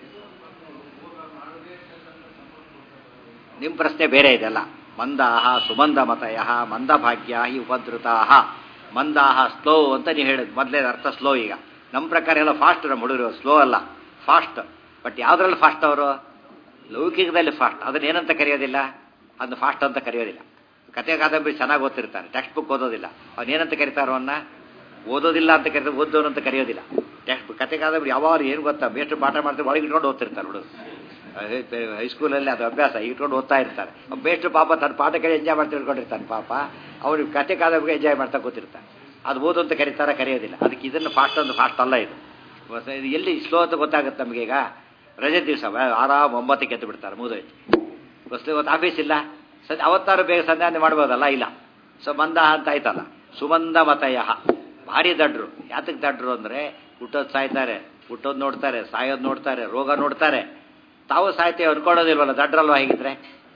ನಿಮ್ಮ ಪ್ರಶ್ನೆ ಬೇರೆ ಇದೆಲ್ಲ ಮಂದಾಹ ಸುಮಂದ ಮತಯ ಮಂದಭಾಗ್ಯ ಹಿ ಉಪದ್ರುತಾ ಮಂದಾಹ ಸ್ಲೋ ಅಂತ ನೀವು ಹೇಳಿದ್ ಮೊದಲೇ ಅರ್ಥ ಸ್ಲೋ ಈಗ ನಮ್ಮ ಪ್ರಕಾರ ಎಲ್ಲ ಫಾಸ್ಟ್ ನಮ್ಮ ಹುಡುಗರು ಸ್ಲೋ ಅಲ್ಲ ಫಾಸ್ಟ್ ಬಟ್ ಯಾವುದ್ರಲ್ಲಿ ಫಾಸ್ಟ್ ಅವರು ಲೌಕಿಕದಲ್ಲಿ ಫಾಸ್ಟ್ ಅದನ್ನ ಏನಂತ ಕರೆಯೋದಿಲ್ಲ ಅದನ್ನ ಫಾಸ್ಟ್ ಅಂತ ಕರೆಯೋದಿಲ್ಲ ಕತೆ ಕಾದಂಬರಿ ಚೆನ್ನಾಗಿ ಓದ್ತಿರ್ತಾನೆ ಟೆಕ್ಸ್ಟ್ ಬುಕ್ ಓದೋದಿಲ್ಲ ಅವನೇನಂತ ಕರೀತಾರೋ ಅವನ್ನ ಓದೋದಿಲ್ಲ ಅಂತ ಕರೀತಾರೆ ಓದೋನು ಅಂತ ಕರೆಯೋದಿಲ್ಲ ಟೆಕ್ಸ್ಟ್ ಬುಕ್ ಕತೆ ಕಾದಂಬರಿ ಯಾವಾಗ ಏನು ಗೊತ್ತಾ ಬೇಷ್ಟು ಪಾಠ ಮಾಡ್ತಾರೆ ಒಳಗೆ ಇಟ್ಕೊಂಡು ಓದ್ತಿರ್ತಾರೆ ಹುಡುಗ ಹೈಸ್ಕೂಲಲ್ಲಿ ಅದು ಅಭ್ಯಾಸ ಇಟ್ಕೊಂಡು ಓದ್ತಾ ಇರ್ತಾರೆ ಬೇಸ್ಟ್ ಪಾಪ ತನ್ನ ಪಾಠ ಕಡೆ ಎಂಜಾಯ್ ಮಾಡ್ತಾ ಇಟ್ಕೊಂಡಿರ್ತಾನೆ ಪಾಪ ಅವ್ರಿಗೆ ಕತೆ ಕಾದಂಬರಿ ಎಂಜಾಯ್ ಮಾಡ್ತಾ ಕೂತಿರ್ತಾನೆ ಅದು ಓದು ಅಂತ ಕರೀತಾರ ಕರೆಯೋದಿಲ್ಲ ಅದಕ್ಕೆ ಇದನ್ನು ಫಾಸ್ಟ್ ಒಂದು ಫಾಸ್ಟ್ ಅಲ್ಲ ಇದು ಇದು ಎಲ್ಲಿ ಸ್ಲೋ ಅಂತ ಗೊತ್ತಾಗುತ್ತೆ ನಮಗೆ ಈಗ ರಜೆ ದಿವಸ ಆರಾಮ್ ಒಂಬತ್ತಕ್ಕೆ ಎದ್ದು ಬಿಡ್ತಾರೆ ಮುಗಿದೋಯ್ತು ಬಸ್ ಇವತ್ತು ಆಫೀಸ್ ಇಲ್ಲ ಸದ್ ಅವತ್ತಾರು ಬೇಗ ಸಂಧಾನ ಮಾಡ್ಬೋದಲ್ಲ ಇಲ್ಲ ಸೊ ಮಂದ ಅಂತ ಆಯ್ತಲ್ಲ ಸುಮಂದ ಮತಯ ಭಾರಿ ದಡ್ರು ಯಾತಕ್ಕೆ ದಡ್ರು ಅಂದರೆ ಹುಟ್ಟೋದು ಸಾಯ್ತಾರೆ ಹುಟ್ಟೋದು ನೋಡ್ತಾರೆ ಸಾಯೋದು ನೋಡ್ತಾರೆ ರೋಗ ನೋಡ್ತಾರೆ ತಾವು ಸಾಯ್ತೇವೆ ಅನ್ಕೊಳ್ಳೋದಿಲ್ವಲ್ಲ ದಡ್ರಲ್ವ ಹೇಗಿದ್ರೆ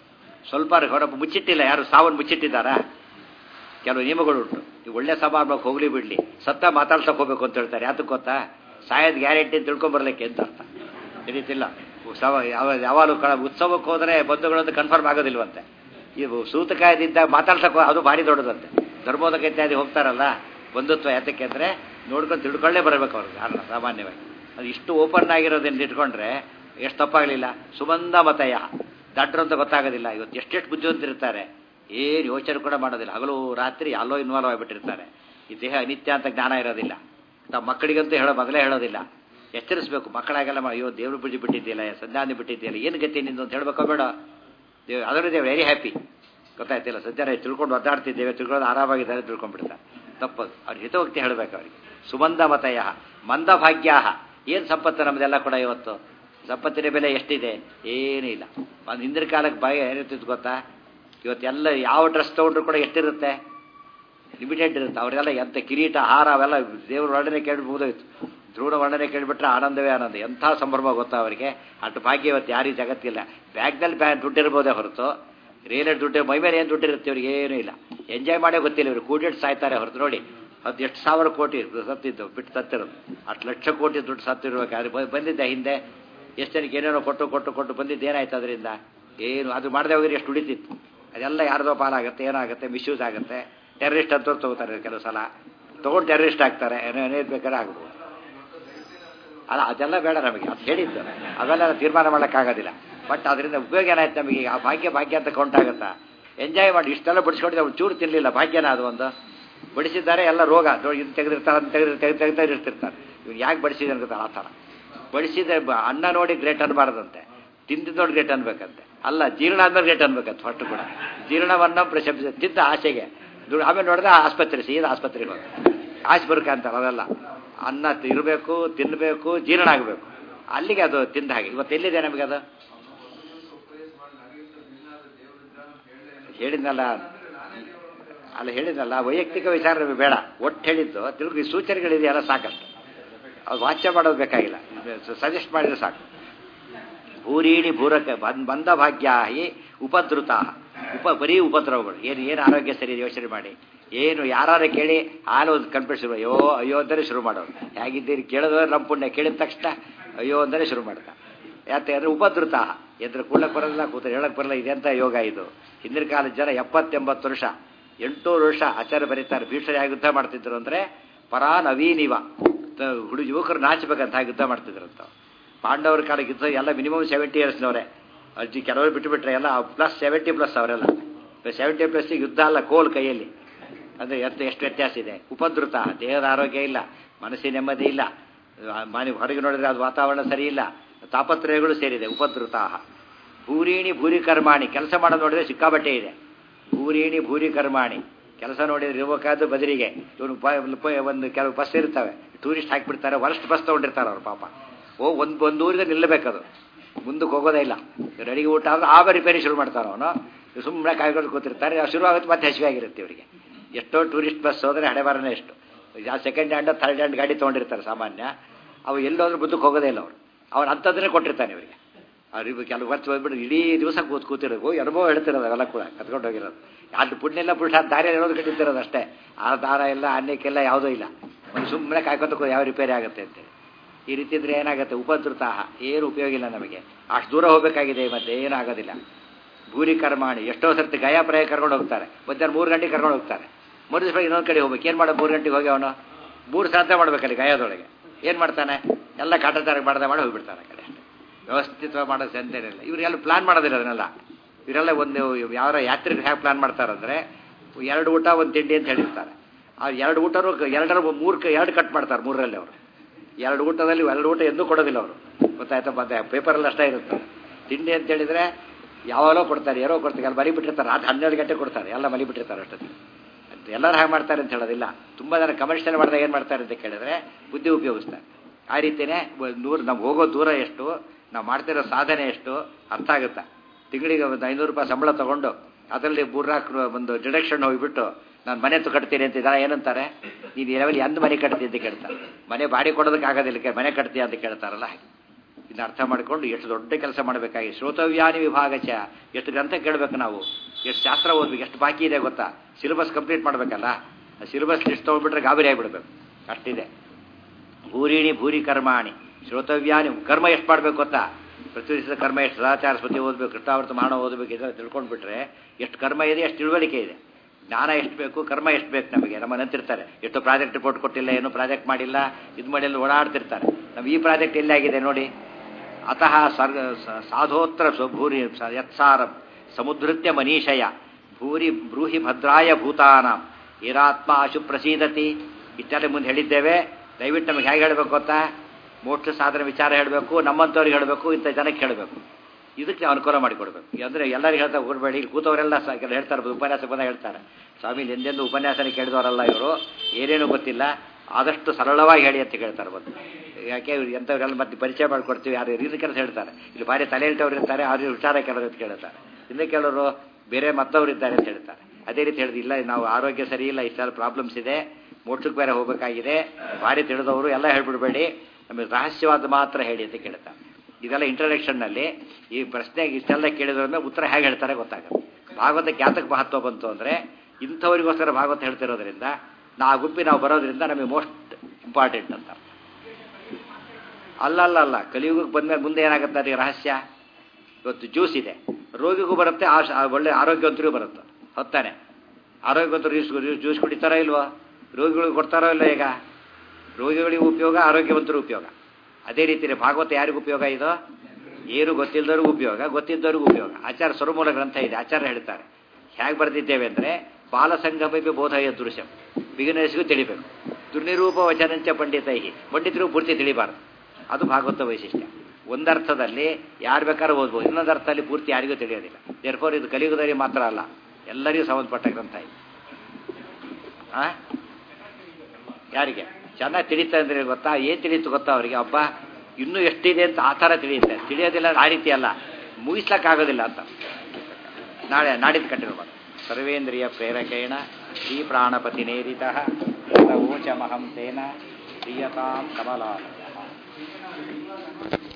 ಸ್ವಲ್ಪ ಹೊರಬ ಮುಚ್ಚಿಟ್ಟಿಲ್ಲ ಯಾರು ಸಾವನ್ನು ಮುಚ್ಚಿಟ್ಟಿದ್ದಾರಾ ಕೆಲವು ನಿಯಮಗಳು ಉಂಟು ಈ ಒಳ್ಳೆ ಸಮಾರಂಭಕ್ಕೆ ಹೋಗ್ಲಿ ಬಿಡ್ಲಿ ಸತ್ತ ಮಾತಾಡ್ಸಕ್ ಹೋಗ್ಬೇಕು ಅಂತ ಹೇಳ್ತಾರೆ ಯಾತಕ್ಕೆ ಗೊತ್ತಾ ಸಾಯದ್ ಗ್ಯಾರಂಟಿ ಅಂತ ತಿಳ್ಕೊಂಬರ್ಲಿಕ್ಕೆ ಅಂತ ಅರ್ಥ ತಿಳಿತಿಲ್ಲ ಉತ್ಸವ ಯಾವ ಯಾವಾಗಲೂ ಕಳ ಉತ್ಸವಕ್ಕೆ ಹೋದರೆ ಬಂಧುಗಳಂತ ಕನ್ಫರ್ಮ್ ಆಗೋದಿಲ್ವಂತೆ ಇವು ಸೂತಕಾಯದಿಂದ ಮಾತಾಡ್ಸಕ್ ಹೋ- ಅದು ಭಾರಿ ದೊಡ್ಡದಂತೆ ಧರ್ಮೋದಕ ಇತ್ಯಾದಿ ಹೋಗ್ತಾರಲ್ಲ ಬಂಧುತ್ವ ಯಾತಕ್ಕೆ ಅಂದರೆ ನೋಡ್ಕೊಂಡು ತಿಳ್ಕೊಳ್ಳೇ ಬರಬೇಕು ಅವ್ರಿಗೆ ಕಾರಣ ಸಾಮಾನ್ಯವಾಗಿ ಅದು ಇಷ್ಟು ಓಪನ್ ಆಗಿರೋದನ್ನ ಇಟ್ಕೊಂಡ್ರೆ ಎಷ್ಟು ತಪ್ಪಾಗಲಿಲ್ಲ ಸುಮಂದ ಮತಯ ದಡ್ರು ಅಂತ ಗೊತ್ತಾಗೋದಿಲ್ಲ ಇವತ್ತು ಎಷ್ಟೆಷ್ಟು ಬುದ್ಧಿವಂತರಿರ್ತಾರೆ ಏನು ಯೋಚನೆ ಕೂಡ ಮಾಡೋದಿಲ್ಲ ಹಗಲು ರಾತ್ರಿ ಅಲ್ಲೋ ಇನ್ವಾಲ್ವ್ ಆಗಿಬಿಟ್ಟಿರ್ತಾರೆ ಈ ದೇಹ ಅನಿತ್ಯ ಅಂತ ಜ್ಞಾನ ಇರೋದಿಲ್ಲ ನಮ್ಮ ಮಕ್ಕಳಿಗಂತೂ ಹೇಳೋ ಮೊದಲೇ ಹೇಳೋದಿಲ್ಲ ಎಚ್ಚರಿಸಬೇಕು ಮಕ್ಕಳಾಗೆಲ್ಲ ಮಾ- ಅಯ್ಯೋ ದೇವ್ರು ಬಿಟ್ಟು ಬಿಟ್ಟಿದ್ದಿಲ್ಲ ಸಂಧಾನ ಬಿಟ್ಟಿದ್ದಿಲ್ಲ ಏನು ಗತಿ ನಿಂದು ಅಂತ ಹೇಳ್ಬೇಕೋ ಬೇಡ ದೇವ್ ಅದರಲ್ಲಿ ದೇವ್ ವೆರಿ ಹ್ಯಾಪಿ ಗೊತ್ತಾಯ್ತಿಲ್ಲ ಸದ್ಯ ತಿಳ್ಕೊಂಡು ಒದ್ದಾಡ್ತಿದ್ದೇವೆ ತಿಳ್ಕೊಂಡು ಆರಾಮಾಗಿದ್ದಾರೆ ತಿಳ್ಕೊಂಡ್ಬಿಡ್ತಾರೆ ತಪ್ಪದು ಅವ್ರಿಗೆ ಹಿತೋಕ್ತಿ ಹೇಳಬೇಕು ಅವರಿಗೆ ಸುಮಂದ ಮತಯ ಮಂದ ಭಾಗ್ಯ ಏನು ಸಂಪತ್ತು ನಮ್ಮದೆಲ್ಲ ಕೂಡ ಇವತ್ತು ಸಂಪತ್ತಿನ ಬೆಲೆ ಎಷ್ಟಿದೆ ಏನೂ ಇಲ್ಲ ಒಂದು ಹಿಂದಿನ ಕಾಲಕ್ಕೆ ಭಯ ಏನಿರ್ತಿತ್ತು ಗೊತ್ತಾ ಇವತ್ತೆಲ್ಲ ಯಾವ ಡ್ರೆಸ್ ತೊಗೊಂಡ್ರು ಕೂಡ ಎಷ್ಟಿರುತ್ತೆ ಲಿಮಿಟೆಡ್ ಇರುತ್ತೆ ಅವರೆಲ್ಲ ಎಂಥ ಕಿರೀಟ ಹಾರ ಅವೆಲ್ಲ ದೇವ್ರ ವರ್ಣನೆ ಕೇಳಬಹುದಾಯ್ತು ಧ್ರುವನ ವರ್ಣನೆ ಕೇಳಿಬಿಟ್ರೆ ಆನಂದವೇ ಆನಂದ ಎಂಥ ಸಂಭ್ರಮ ಗೊತ್ತಾ ಅವರಿಗೆ ಅಷ್ಟು ಭಾಗ್ಯ ಇವತ್ತು ಯಾರಿಗೆ ಜಗತ್ತಿಲ್ಲ ಬ್ಯಾಗ್ನಲ್ಲಿ ಬ್ಯಾ ದುಡ್ಡಿರ್ಬೋದೇ ಹೊರತು ರಿಯಲ್ ದುಡ್ಡು ಮೈ ಮೇಲೆ ಏನು ದುಡ್ಡಿರುತ್ತೆ ಇವ್ರಿಗೆ ಏನೂ ಇಲ್ಲ ಎಂಜಾಯ್ ಮಾಡೇ ಗೊತ್ತಿಲ್ಲ ಇವರು ಕೂಡಿಟ್ಟು ಸಾಯ್ತಾರೆ ಹೊರತು ನೋಡಿ ಅದು ಎಷ್ಟು ಸಾವಿರ ಕೋಟಿ ಸತ್ತಿದ್ದು ಬಿಟ್ಟು ಸತ್ತಿರೋದು ಅಷ್ಟು ಲಕ್ಷ ಕೋಟಿ ದುಡ್ಡು ಸತ್ತಿರ್ಬೇಕಾದ್ರೆ ಬ- ಬಂದಿದ್ದ ಹಿಂದೆ ಎಷ್ಟು ಜನಕ್ಕೆ ಏನೇನೋ ಕೊಟ್ಟು ಕೊಟ್ಟು ಕೊಟ್ಟು ಬಂದಿದ್ದು ಏನಾಯ್ತು ಅದರಿಂದ ಏನು ಅದು ಮಾಡದೆ ಹೋಗಿದ್ರೆ ಎಷ್ಟು ಉಳಿತಿತ್ತು ಅದೆಲ್ಲ ಯಾರ್ದೋ ಪಾಲಾಗುತ್ತೆ ಏನಾಗುತ್ತೆ ಮಿಸ್ಯೂಸ್ ಆಗುತ್ತೆ ಟೆರರಿಸ್ಟ್ ಅಂತ ತಗೋತಾರೆ ಕೆಲವು ಸಲ ತೊಗೊಂಡು ಟೆರರಿಸ್ಟ್ ಆಗ್ತಾರೆ ಏನೋ ಏನೇನು ಬೇಕಾದ್ರೆ ಆಗ್ಬೋದು ಅಲ್ಲ ಅದೆಲ್ಲ ಬೇಡ ನಮಗೆ ಅದು ಹೇಳಿದ್ದು ಅವೆಲ್ಲ ತೀರ್ಮಾನ ಮಾಡೋಕ್ಕಾಗೋದಿಲ್ಲ ಬಟ್ ಅದರಿಂದ ಉಪಯೋಗ ಏನಾಯ್ತು ನಮಗೆ ಆ ಭಾಗ್ಯ ಭಾಗ್ಯ ಅಂತ ಕೌಂಟ್ ಆಗುತ್ತಾ ಎಂಜಾಯ್ ಮಾಡಿ ಇಷ್ಟೆಲ್ಲ ಬಡಿಸ್ಕೊಂಡಿದ್ದೆ ಅವ್ನು ಚೂರು ತಿನ್ನಲಿಲ್ಲ ಭಾಗ್ಯನ ಅದು ಒಂದು ಬಡಿಸಿದ್ದಾರೆ ಎಲ್ಲ ರೋಗ ನೋಡಿ ಇದು ತೆಗೆದಿರ್ತಾರೆ ಅಂತ ತೆಗೆದು ತೆಗೆದು ತೆಗೆದು ಇರ್ತಿರ್ತಾರೆ ಇವ್ನು ಯಾಕೆ ಬಡಿಸಿದೆ ಅನ್ಕೋತಾರೆ ಆ ಥರ ಬಡಿಸಿದೆ ಬ- ಅನ್ನ ನೋಡಿ ಗ್ರೇಟ್ ಅನ್ಬಾರ್ದಂತೆ ತಿಂದಿದ್ದು ನೋಡಿ ಗ್ರೇಟ್ ಅನ್ಬೇಕಂತೆ ಅಲ್ಲ ಜೀರ್ಣ ಆದ್ಮೇಲೆ ಗ್ರೇಟ್ ಅನ್ಬೇಕಂತ ಹೊಟ್ಟು ಕೂಡ ಜೀರ್ಣವನ್ನ ಪ್ರಶಂಸಿಸ ತಿಂದ ಆಸೆಗೆ ದುಡ್ಡು ಆಮೇಲೆ ನೋಡಿದ್ರೆ ಆಸ್ಪತ್ರೆ ಸೀದಾ ಆಸ್ಪತ್ರೆಗೆ ಹೋದ ಆಸೆ ಬರ್ಕ ಅಂತಾರೆ ಅದೆಲ್ಲ ಅನ್ನ ಇರಬೇಕು ತಿನ್ನಬೇಕು ಜೀರ್ಣ ಆಗಬೇಕು ಅಲ್ಲಿಗೆ ಅದು ತಿಂದ ಹಾಗೆ ಇವತ್ತು ಎಲ್ಲಿದೆ ನಮಗೆ ಅದು ಹೇಳಿದ್ನಲ್ಲ ಅಲ್ಲ ಹೇಳಿದ್ನಲ್ಲ ವೈಯಕ್ತಿಕ ವಿಚಾರ ನಮಗೆ ಬೇಡ ಒಟ್ಟು ಹೇಳಿದ್ದು ತಿಳ್ಕೊ ಈ ಸೂಚನೆಗಳಿದೆಯಲ್ಲ ಸಾಕಷ್ಟು ಅದು ವಾಚ್ಯ ಮಾಡೋದು ಬೇಕಾಗಿಲ್ಲ ಸಜೆಸ್ಟ್ ಮಾಡಿದ್ರೆ ಸಾಕು ಭೂರೀಣಿ ಭೂರಕ ಬಂದ್ ಬಂದ ಭಾಗ್ಯ ಹಿ ಉಪದ್ರುತ ಉಪ ಬರೀ ಉಪದ್ರವಗಳು ಏನು ಏನು ಆರೋಗ್ಯ ಸರಿ ಇದೆ ಯೋಚನೆ ಮಾಡಿ ಏನು ಯಾರು ಕೇಳಿ ಹಾಲು ಒಂದು ಕನ್ಫ್ಯೂಸ್ ಶುರು ಅಯ್ಯೋ ಅಯ್ಯೋ ಅಂದರೆ ಶುರು ಮಾಡೋರು ಹೇಗಿದ್ದೀರಿ ಕೇಳಿದ್ರೆ ನಮ್ಮ ಪುಣ್ಯ ಕೇಳಿದ ತಕ್ಷಣ ಅಯ್ಯೋ ಅಂದರೆ ಶುರು ಮಾಡ್ತಾ ಯಾಕೆ ಅಂದರೆ ಉಪದ್ರುತ ಎದ್ರ ಕೂಡಕ್ಕೆ ಬರೋದಿಲ್ಲ ಕೂತ ಹೇಳಕ್ಕೆ ಬರಲ್ಲ ಇದೆಂತ ಯೋಗ ಇದು ಹಿಂದಿನ ಕಾಲದ ಜನ ಎಪ್ಪತ್ತೆಂಬತ್ತು ವರ್ಷ ಎಂಟೂರು ವರ್ಷ ಆಚಾರ್ಯ ಬರೀತಾರೆ ಭೀಷಣ ಹೇಗೆ ಯುದ್ಧ ಮಾಡ್ತಿದ್ರು ಅಂದರೆ ಪರಾ ನವೀನಿವ ತ- ಹುಡುಗ ಯುವಕರು ನಾಚಬೇಕಂತ ಹಾಗೆ ಯುದ್ಧ ಮಾಡ್ತಿದ್ರಂತ ಪಾಂಡವರ ಕಾಲಕ್ಕೆ ಯುದ್ಧ ಎಲ್ಲ ಮಿನಿಮಮ್ ಸೆವೆಂಟಿ ಇಯರ್ಸ್ನವರೇ ಅಜ್ಜಿ ಕೆಲವರು ಬಿಟ್ಟು ಬಿಟ್ರೆ ಎಲ್ಲ ಪ್ಲಸ್ ಸೆವೆಂಟಿ ಪ್ಲಸ್ ಅವರೆಲ್ಲ ಸೆವೆಂಟಿ ಪ್ಲಸ್ ಯುದ್ಧ ಅಲ್ಲ ಕೋಲ್ ಕೈಯಲ್ಲಿ ಅಂದರೆ ಎಷ್ಟು ಎಷ್ಟು ವ್ಯತ್ಯಾಸ ಇದೆ ಉಪದ್ರುತ ದೇಹದ ಆರೋಗ್ಯ ಇಲ್ಲ ಮನಸ್ಸಿನ ನೆಮ್ಮದಿ ಇಲ್ಲ ಮನೆ ಹೊರಗೆ ನೋಡಿದ್ರೆ ಅದು ವಾತಾವರಣ ಸರಿ ಇಲ್ಲ ತಾಪತ್ರಯಗಳು ಸೇರಿದೆ ಉಪದ್ರುತ ಭೂರೀಣಿ ಭೂರಿ ಕರ್ಮಾಣಿ ಕೆಲಸ ಮಾಡೋದು ನೋಡಿದ್ರೆ ಸಿಕ್ಕಾಬಟ್ಟೆ ಇದೆ ಭೂರೀಣಿ ಭೂರಿ ಕರ್ಮಾಣಿ ಕೆಲಸ ನೋಡಿದ್ರೆ ಇರ್ಬೇಕಾದ್ದು ಬದರಿಗೆ ಇವನು ಪ- ಪ- ಒಂದು ಕೆಲವು ಬಸ್ ಇರ್ತವೆ ಟೂರಿಸ್ಟ್ ಹಾಕಿಬಿಡ್ತಾರೆ ವರ್ಸ್ಟ್ ಬಸ್ ತೊಗೊಂಡಿರ್ತಾರೆ ಅವ್ರು ಪಾಪ ಓ ಒಂದು ಒಂದು ಊರಿಗೆ ನಿಲ್ಲಬೇಕದು ಮುಂದಕ್ಕೆ ಹೋಗೋದೇ ಇಲ್ಲ ರೆಡಿಗೆ ಊಟ ಆದ್ರೆ ಆಗ ರಿಪೇರಿ ಶುರು ಮಾಡ್ತಾನೆ ಅವನು ಸುಮ್ಮನೆ ಕಾಯ್ಕೊಂಡು ಕೂತಿರ್ತಾರೆ ಅದು ಶುರು ಆಗುತ್ತೆ ಮತ್ತೆ ಹಸಿವಾಗಿರುತ್ತೆ ಇವರಿಗೆ ಎಷ್ಟೋ ಟೂರಿಸ್ಟ್ ಬಸ್ ಹೋದರೆ ಹಣೆಬಾರನೇ ಎಷ್ಟು ಸೆಕೆಂಡ್ ಹ್ಯಾಂಡ್ ಥರ್ಡ್ ಹ್ಯಾಂಡ್ ಗಾಡಿ ತೊಗೊಂಡಿರ್ತಾರೆ ಸಾಮಾನ್ಯ ಅವು ಎಲ್ಲೋದ್ರೂ ಮುಂದಕ್ಕೆ ಹೋಗೋದೇ ಇಲ್ಲ ಅವರು ಅವ್ನು ಅಂಥದ್ದನ್ನೇ ಕೊಟ್ಟಿರ್ತಾನೆ ಇವರಿಗೆ ಅವ್ರಿಗೆ ಕೆಲವು ವರ್ಷ ಹೋಗ್ಬಿಟ್ಟು ಇಡೀ ದಿವಸ ಕೂತ್ ಕೂತಿರೋದು ಅನುಭವ ಹೇಳ್ತಿರೋದು ಅವೆಲ್ಲ ಕೂಡ ಕತ್ಕೊಂಡು ಹೋಗಿರೋದು ಅಲ್ಲಿ ಪುಣ್ಯ ಎಲ್ಲ ಪುರುಷ ದಾರಿ ಹೇಳೋದು ಕಟ್ಟಿರ್ತಿರೋದು ಅಷ್ಟೇ ಆ ದಾರ ಇಲ್ಲ ಅನ್ನಕ್ಕೆಲ್ಲ ಯಾವುದೂ ಇಲ್ಲ ಒಂದು ಸುಮ್ಮನೆ ಕಾಯ್ಕೊತ ಕೂ- ಯಾವ ರಿಪೇರಿ ಆಗುತ್ತೆ ಅಂತೇಳಿ ಈ ರೀತಿ ಇದ್ರೆ ಏನಾಗುತ್ತೆ ಉಪದ್ರುತ ಏನು ಉಪಯೋಗ ಇಲ್ಲ ನಮಗೆ ಅಷ್ಟು ದೂರ ಹೋಗಬೇಕಾಗಿದೆ ಮತ್ತೆ ಏನಾಗೋದಿಲ್ಲ ಭೂರಿ ಕರ್ಮಾಣಿ ಎಷ್ಟೋ ಸರ್ತಿ ಗಯಾ ಪ್ರಯ ಕರ್ಕೊಂಡು ಹೋಗ್ತಾರೆ ಮಧ್ಯಾಹ್ನ ಮೂರು ಗಂಟೆಗೆ ಕರ್ಕೊಂಡು ಹೋಗ್ತಾರೆ ಮೂರು ದಿವಸ ಇನ್ನೊಂದು ಕಡೆ ಹೋಗ್ಬೇಕು ಏನು ಮಾಡೋದು ಮೂರು ಗಂಟೆಗೆ ಹೋಗಿ ಅವನು ಮೂರು ಶ್ರಾದ್ದ ಮಾಡ್ಬೇಕಲ್ಲಿ ಗಯಾದೊಳಗೆ ಏನು ಮಾಡ್ತಾನೆ ಎಲ್ಲ ಕಾಟಾಚಾರ ಮಾಡ್ದೆ ಮಾಡಿ ಹೋಗ್ಬಿಡ್ತಾನೆ ಆ ಕಡೆ ಅಷ್ಟೇ ವ್ಯವಸ್ಥಿತವಾಗಿ ಮಾಡೋದು ಸಂತೇನಿಲ್ಲ ಇವರೆಲ್ಲ ಪ್ಲಾನ್ ಮಾಡೋದಿಲ್ಲ ಅದನ್ನೆಲ್ಲ ಇವರೆಲ್ಲ ಒಂದು ಯಾವ ಯಾತ್ರೆಗೆ ಹೇಗೆ ಪ್ಲಾನ್ ಮಾಡ್ತಾರಂದ್ರೆ ಎರಡು ಊಟ ಒಂದು ತಿಂಡಿ ಅಂತ ಹೇಳಿರ್ತಾರೆ ಆ ಎರಡು ಊಟರು ಎರಡರ ಮೂರು ಎರಡು ಕಟ್ ಮಾಡ್ತಾರೆ ಮೂರರಲ್ಲಿ ಅವರು ಎರಡು ಊಟದಲ್ಲಿ ಎರಡು ಊಟ ಎಂದೂ ಕೊಡೋದಿಲ್ಲ ಅವರು ಗೊತ್ತಾಯ್ತಾ ಮತ್ತೆ ಪೇಪರಲ್ಲಿ ಅಷ್ಟೇ ಇರುತ್ತೆ ತಿಂಡಿ ಅಂತ ಹೇಳಿದ್ರೆ ಯಾವಾಗಲೋ ಕೊಡ್ತಾರೆ ಯಾರೋ ಕೊಡ್ತಾರೆ ಅಲ್ಲಿ ಮಲಿ ಬಿಟ್ಟಿರ್ತಾರೆ ಅದು ಹನ್ನೆರಡು ಗಂಟೆ ಕೊಡ್ತಾರೆ ಎಲ್ಲ ಮಲಿ ಬಿಟ್ಟಿರ್ತಾರೆ ಅಷ್ಟೊತ್ತಿಗೆ ಅಂತ ಎಲ್ಲರೂ ಹಾಗೆ ಮಾಡ್ತಾರೆ ಅಂತ ಹೇಳೋದಿಲ್ಲ ತುಂಬ ಜನ ಕಮರ್ಷಿಯಲ್ ಮಾಡಿದಾಗ ಏನು ಮಾಡ್ತಾರೆ ಅಂತ ಕೇಳಿದ್ರೆ ಬುದ್ಧಿ ಉಪಯೋಗಿಸ್ತಾರೆ ಆ ರೀತಿಯೇ ನೂರು ನಾವು ಹೋಗೋ ದೂರ ಎಷ್ಟು ನಾವು ಮಾಡ್ತಿರೋ ಸಾಧನೆ ಎಷ್ಟು ಅರ್ಥ ಆಗುತ್ತಾ ತಿಂಗಳಿಗೆ ಒಂದು ಐನೂರು ರೂಪಾಯಿ ಸಂಬಳ ತಗೊಂಡು ಅದರಲ್ಲಿ ಮೂರ್ನಾಲ್ಕು ಒಂದು ಡಿಡಕ್ಷನ್ ಹೋಗಿಬಿಟ್ಟು ನಾನು ಮನೆ ತು ಕಟ್ತೀನಿ ಅಂತ ಜನ ಏನಂತಾರೆ ನೀನು ಲೆವೆಲ್ ಎಂದ ಮನೆ ಕಟ್ತೀನಿ ಅಂತ ಕೇಳ್ತಾರೆ ಮನೆ ಬಾಡಿ ಕೊಡೋದಕ್ಕೆ ಆಗೋದಿಲ್ಲ ಮನೆ ಕಟ್ತೀಯ ಅಂತ ಕೇಳ್ತಾರಲ್ಲ ಹಾಗೆ ಇದನ್ನ ಅರ್ಥ ಮಾಡಿಕೊಂಡು ಎಷ್ಟು ದೊಡ್ಡ ಕೆಲಸ ಮಾಡಬೇಕಾಗಿ ಶ್ರೋತವ್ಯಾನಿ ವಿಭಾಗಚ ಎಷ್ಟು ಗ್ರಂಥ ಕೇಳಬೇಕು ನಾವು ಎಷ್ಟು ಶಾಸ್ತ್ರ ಓದ್ಬೇಕು ಎಷ್ಟು ಬಾಕಿ ಇದೆ ಗೊತ್ತಾ ಸಿಲೆಬಸ್ ಕಂಪ್ಲೀಟ್ ಮಾಡಬೇಕಲ್ಲ ಸಿಲೆಬಸ್ ಲಿಸ್ಟ್ ತೊಗೊಂಡ್ಬಿಟ್ರೆ ಗಾಬರಿ ಆಗಿಬಿಡ್ಬೇಕು ಅಷ್ಟಿದೆ ಭೂರಿಣಿ ಭೂರಿ ಕರ್ಮಾಣಿ ಶ್ರೋತವ್ಯಾನಿ ಕರ್ಮ ಎಷ್ಟು ಮಾಡಬೇಕು ಗೊತ್ತಾ ಪ್ರತಿನಿಧಿಸಿದ ಕರ್ಮ ಎಷ್ಟು ಸದಾಚಾರ ಸ್ಮೃತಿ ಓದಬೇಕು ಕೃಷ್ಣಾವೃತ ಮಾನ ಓದಬೇಕು ಇದೆಲ್ಲ ತಿಳ್ಕೊಂಡ್ಬಿಟ್ರೆ ಎಷ್ಟು ಕರ್ಮ ಇದೆ ಎಷ್ಟು ತಿಳುವಳಿಕೆ ಇದೆ ಜ್ಞಾನ ಎಷ್ಟು ಬೇಕು ಕರ್ಮ ಎಷ್ಟು ಬೇಕು ನಮಗೆ ನಮ್ಮ ನಂತಿರ್ತಾರೆ ಎಷ್ಟು ಪ್ರಾಜೆಕ್ಟ್ ರಿಪೋರ್ಟ್ ಕೊಟ್ಟಿಲ್ಲ ಏನು ಪ್ರಾಜೆಕ್ಟ್ ಮಾಡಿಲ್ಲ ಇದು ಮಾಡಿಲ್ಲ ಓಡಾಡ್ತಿರ್ತಾರೆ ನಮ್ಮ ಈ ಪ್ರಾಜೆಕ್ಟ್ ಎಲ್ಲಾಗಿದೆ ನೋಡಿ ಅತಃ ಸರ್ಗ ಸ- ಸಾಧೋತ್ರ ಸ್ವಭೂರಿ ಸ- ಯತ್ಸಾರಂ ಸಮುದ್ರತ್ಯ ಮನೀಷಯ ಭೂರಿ ಬ್ರೂಹಿ ಭದ್ರಾಯ ಭೂತಾನಾಂ ಏರಾತ್ಮ ಆಶು ಪ್ರಸೀದತಿ ಇಷ್ಟೆಲ್ಲ ಮುಂದೆ ಹೇಳಿದ್ದೇವೆ ದಯವಿಟ್ಟು ನಮಗೆ ಹೇಗೆ ಹೇಳಬೇಕು ಗೊತ್ತಾ ಮೋಕ್ಷ ಸಾಧನೆ ವಿಚಾರ ಹೇಳಬೇಕು ನಮ್ಮಂಥವ್ರಿಗೆ ಹೇಳಬೇಕು ಇಂಥ ಜನಕ್ಕೆ ಹೇಳಬೇಕು ಇದಕ್ಕೆ ನಾವು ಅನುಕೂಲ ಮಾಡಿಕೊಡ್ಬೇಕು ಅಂದರೆ ಎಲ್ಲರಿಗೂ ಹೇಳ್ತಾ ಹೋಗಬೇಡಿ ಇಲ್ಲಿ ಕೂತವರೆಲ್ಲ ಸ ಕೆಲ ಹೇಳ್ತಾರೆ ಉಪನ್ಯಾಸ ಬಂದ ಹೇಳ್ತಾರೆ ಸ್ವಾಮಿ ಎಂದೆಂದು ಉಪನ್ಯಾಸನ ಕೇಳಿದವರಲ್ಲ ಇವರು ಏನೇನು ಗೊತ್ತಿಲ್ಲ ಆದಷ್ಟು ಸರಳವಾಗಿ ಹೇಳಿ ಅಂತ ಕೇಳ್ತಾರೆ ಬಂದು ಯಾಕೆ ಇವ್ರು ಎಂಥವ್ರೆಲ್ಲ ಮತ್ತೆ ಪರಿಚಯ ಮಾಡಿಕೊಡ್ತೀವಿ ಯಾರು ರೀತಿ ಕೆಲಸ ಹೇಳ್ತಾರೆ ಇಲ್ಲಿ ಭಾರಿ ತಲೆ ಇಲ್ಟವ್ರು ಇರ್ತಾರೆ ಅವ್ರಿಗೆ ವಿಚಾರ ಕೇಳೋರು ಅಂತ ಕೇಳ್ತಾರೆ ಇನ್ನು ಕೆಲವರು ಬೇರೆ ಮತ್ತವ್ರು ಇದ್ದಾರೆ ಅಂತ ಹೇಳ್ತಾರೆ ಅದೇ ರೀತಿ ಹೇಳಿದ್ರು ಇಲ್ಲ ನಾವು ಆರೋಗ್ಯ ಸರಿ ಇಲ್ಲ ಇಷ್ಟೆಲ್ಲ ಪ್ರಾಬ್ಲಮ್ಸ್ ಇದೆ ಮೋಕ್ಷಕ್ಕೆ ಬೇರೆ ಹೋಗಬೇಕಾಗಿದೆ ಭಾರಿ ತಿಳಿದವರು ಎಲ್ಲ ಹೇಳ್ಬಿಡ್ಬೇಡಿ ನಮಗೆ ರಹಸ್ಯವಾದ ಮಾತ್ರ ಹೇಳಿ ಅಂತ ಕೇಳ್ತಾರೆ ಇದೆಲ್ಲ ಇಂಟ್ರಡಕ್ಷನ್ನಲ್ಲಿ ಈ ಪ್ರಶ್ನೆಗೆ ಇಷ್ಟೆಲ್ಲ ಕೇಳಿದ್ರೆ ಉತ್ತರ ಹೇಗೆ ಹೇಳ್ತಾರೆ ಗೊತ್ತಾಗುತ್ತೆ ಭಾಗವತಕ್ಕೆ ಯಾತಕ್ಕೆ ಮಹತ್ವ ಬಂತು ಅಂದರೆ ಇಂಥವರಿಗೋಸ್ಕರ ಭಾಗವತ ಹೇಳ್ತಿರೋದ್ರಿಂದ ನಾ ಆ ಗುಂಪಿ ನಾವು ಬರೋದ್ರಿಂದ ನಮಗೆ ಮೋಸ್ಟ್ ಇಂಪಾರ್ಟೆಂಟ್ ಅಂತ ಅಲ್ಲ ಅಲ್ಲ ಅಲ್ಲ ಕಲಿಯುಗಕ್ಕೆ ಬಂದ್ಮೇಲೆ ಮುಂದೆ ಏನಾಗುತ್ತೆ ಅದಕ್ಕೆ ರಹಸ್ಯ ಇವತ್ತು ಜ್ಯೂಸ್ ಇದೆ ರೋಗಿಗೂ ಬರುತ್ತೆ ಆ- ಆ ಒಳ್ಳೆ ಆರೋಗ್ಯವಂತರಿಗೂ ಬರುತ್ತೆ ಹೊತ್ತಾನೆ ಆರೋಗ್ಯವಂತರು ಜ್ಯೂಸ್ ಜ್ಯೂಸ್ ಕುಡಿತಾರೋ ಇಲ್ವೋ ರೋಗಿಗಳಿಗೆ ಕೊಡ್ತಾರೋ ಇಲ್ಲ ಈಗ ರೋಗಿಗಳಿಗೆ ಉಪಯೋಗ ಆರೋಗ್ಯವಂತರು ಉಪಯೋಗ ಅದೇ ರೀತಿ ಭಾಗವತ ಯಾರಿಗೂ ಉಪಯೋಗ ಇದು ಏನು ಗೊತ್ತಿಲ್ಲದವ್ರಿಗೂ ಉಪಯೋಗ ಗೊತ್ತಿದ್ದವ್ರಿಗೂ ಉಪಯೋಗ ಆಚಾರ ಸ್ವರಮೂಲ ಗ್ರಂಥ ಇದೆ ಆಚಾರ್ಯ ಹೇಳ್ತಾರೆ ಹೇಗೆ ಬರೆದಿದ್ದೇವೆ ಅಂದರೆ ಬಾಲಸಂಗಮಿ ಬೋಧಯ ದೃಶ್ಯ ಬಿಗಿನರ್ಸ್ಗೂ ತಿಳಿಬೇಕು ದುರ್ನಿರೂಪ ವಚನಂಚ ಪಂಡಿತೈಹಿ ಪಂಡಿತರಿಗೂ ಪೂರ್ತಿ ತಿಳಿಬಾರ್ದು ಅದು ಭಾಗವತ ವೈಶಿಷ್ಟ್ಯ ಒಂದರ್ಥದಲ್ಲಿ ಯಾರು ಬೇಕಾದ್ರೂ ಓದ್ಬೋದು ಇನ್ನೊಂದು ಅರ್ಥದಲ್ಲಿ ಪೂರ್ತಿ ಯಾರಿಗೂ ತಿಳಿಯೋದಿಲ್ಲ ದೇರ್ಫೋರ್ ಇದು ಕಲಿಯುಗದಲ್ಲಿ ಮಾತ್ರ ಅಲ್ಲ ಎಲ್ಲರಿಗೂ ಸಂಬಂಧಪಟ್ಟ ಗ್ರಂಥ ಇದು ಆ? ಯಾರಿಗೆ ಚೆನ್ನಾಗಿ ತಿಳಿತಾ ಅಂದ್ರೆ ಗೊತ್ತಾ ಏನು ತಿಳಿತು ಗೊತ್ತಾ ಅವರಿಗೆ ಹಬ್ಬ ಇನ್ನೂ ಎಷ್ಟಿದೆ ಅಂತ ಆ ಥರ ತಿಳಿಯುತ್ತೆ ತಿಳಿಯೋದಿಲ್ಲ ಆ ರೀತಿ ಅಲ್ಲ ಮುಗಿಸ್ಲಕ್ಕಾಗೋದಿಲ್ಲ ಅಂತ ನಾಳೆ ನಾಡಿದ್ದು ಕಂಟಿನ್ಯೂ ಮಾಡಿ ಸರ್ವೇಂದ್ರಿಯ ಪ್ರೇರಕೇಣ ಶ್ರೀ ಪ್ರಾಣಪತಿ ನೇರಿತ ಓಚಮಹಂ ತೇನ ಪ್ರಿಯತಾಂ ಕಮಲಾಲಯ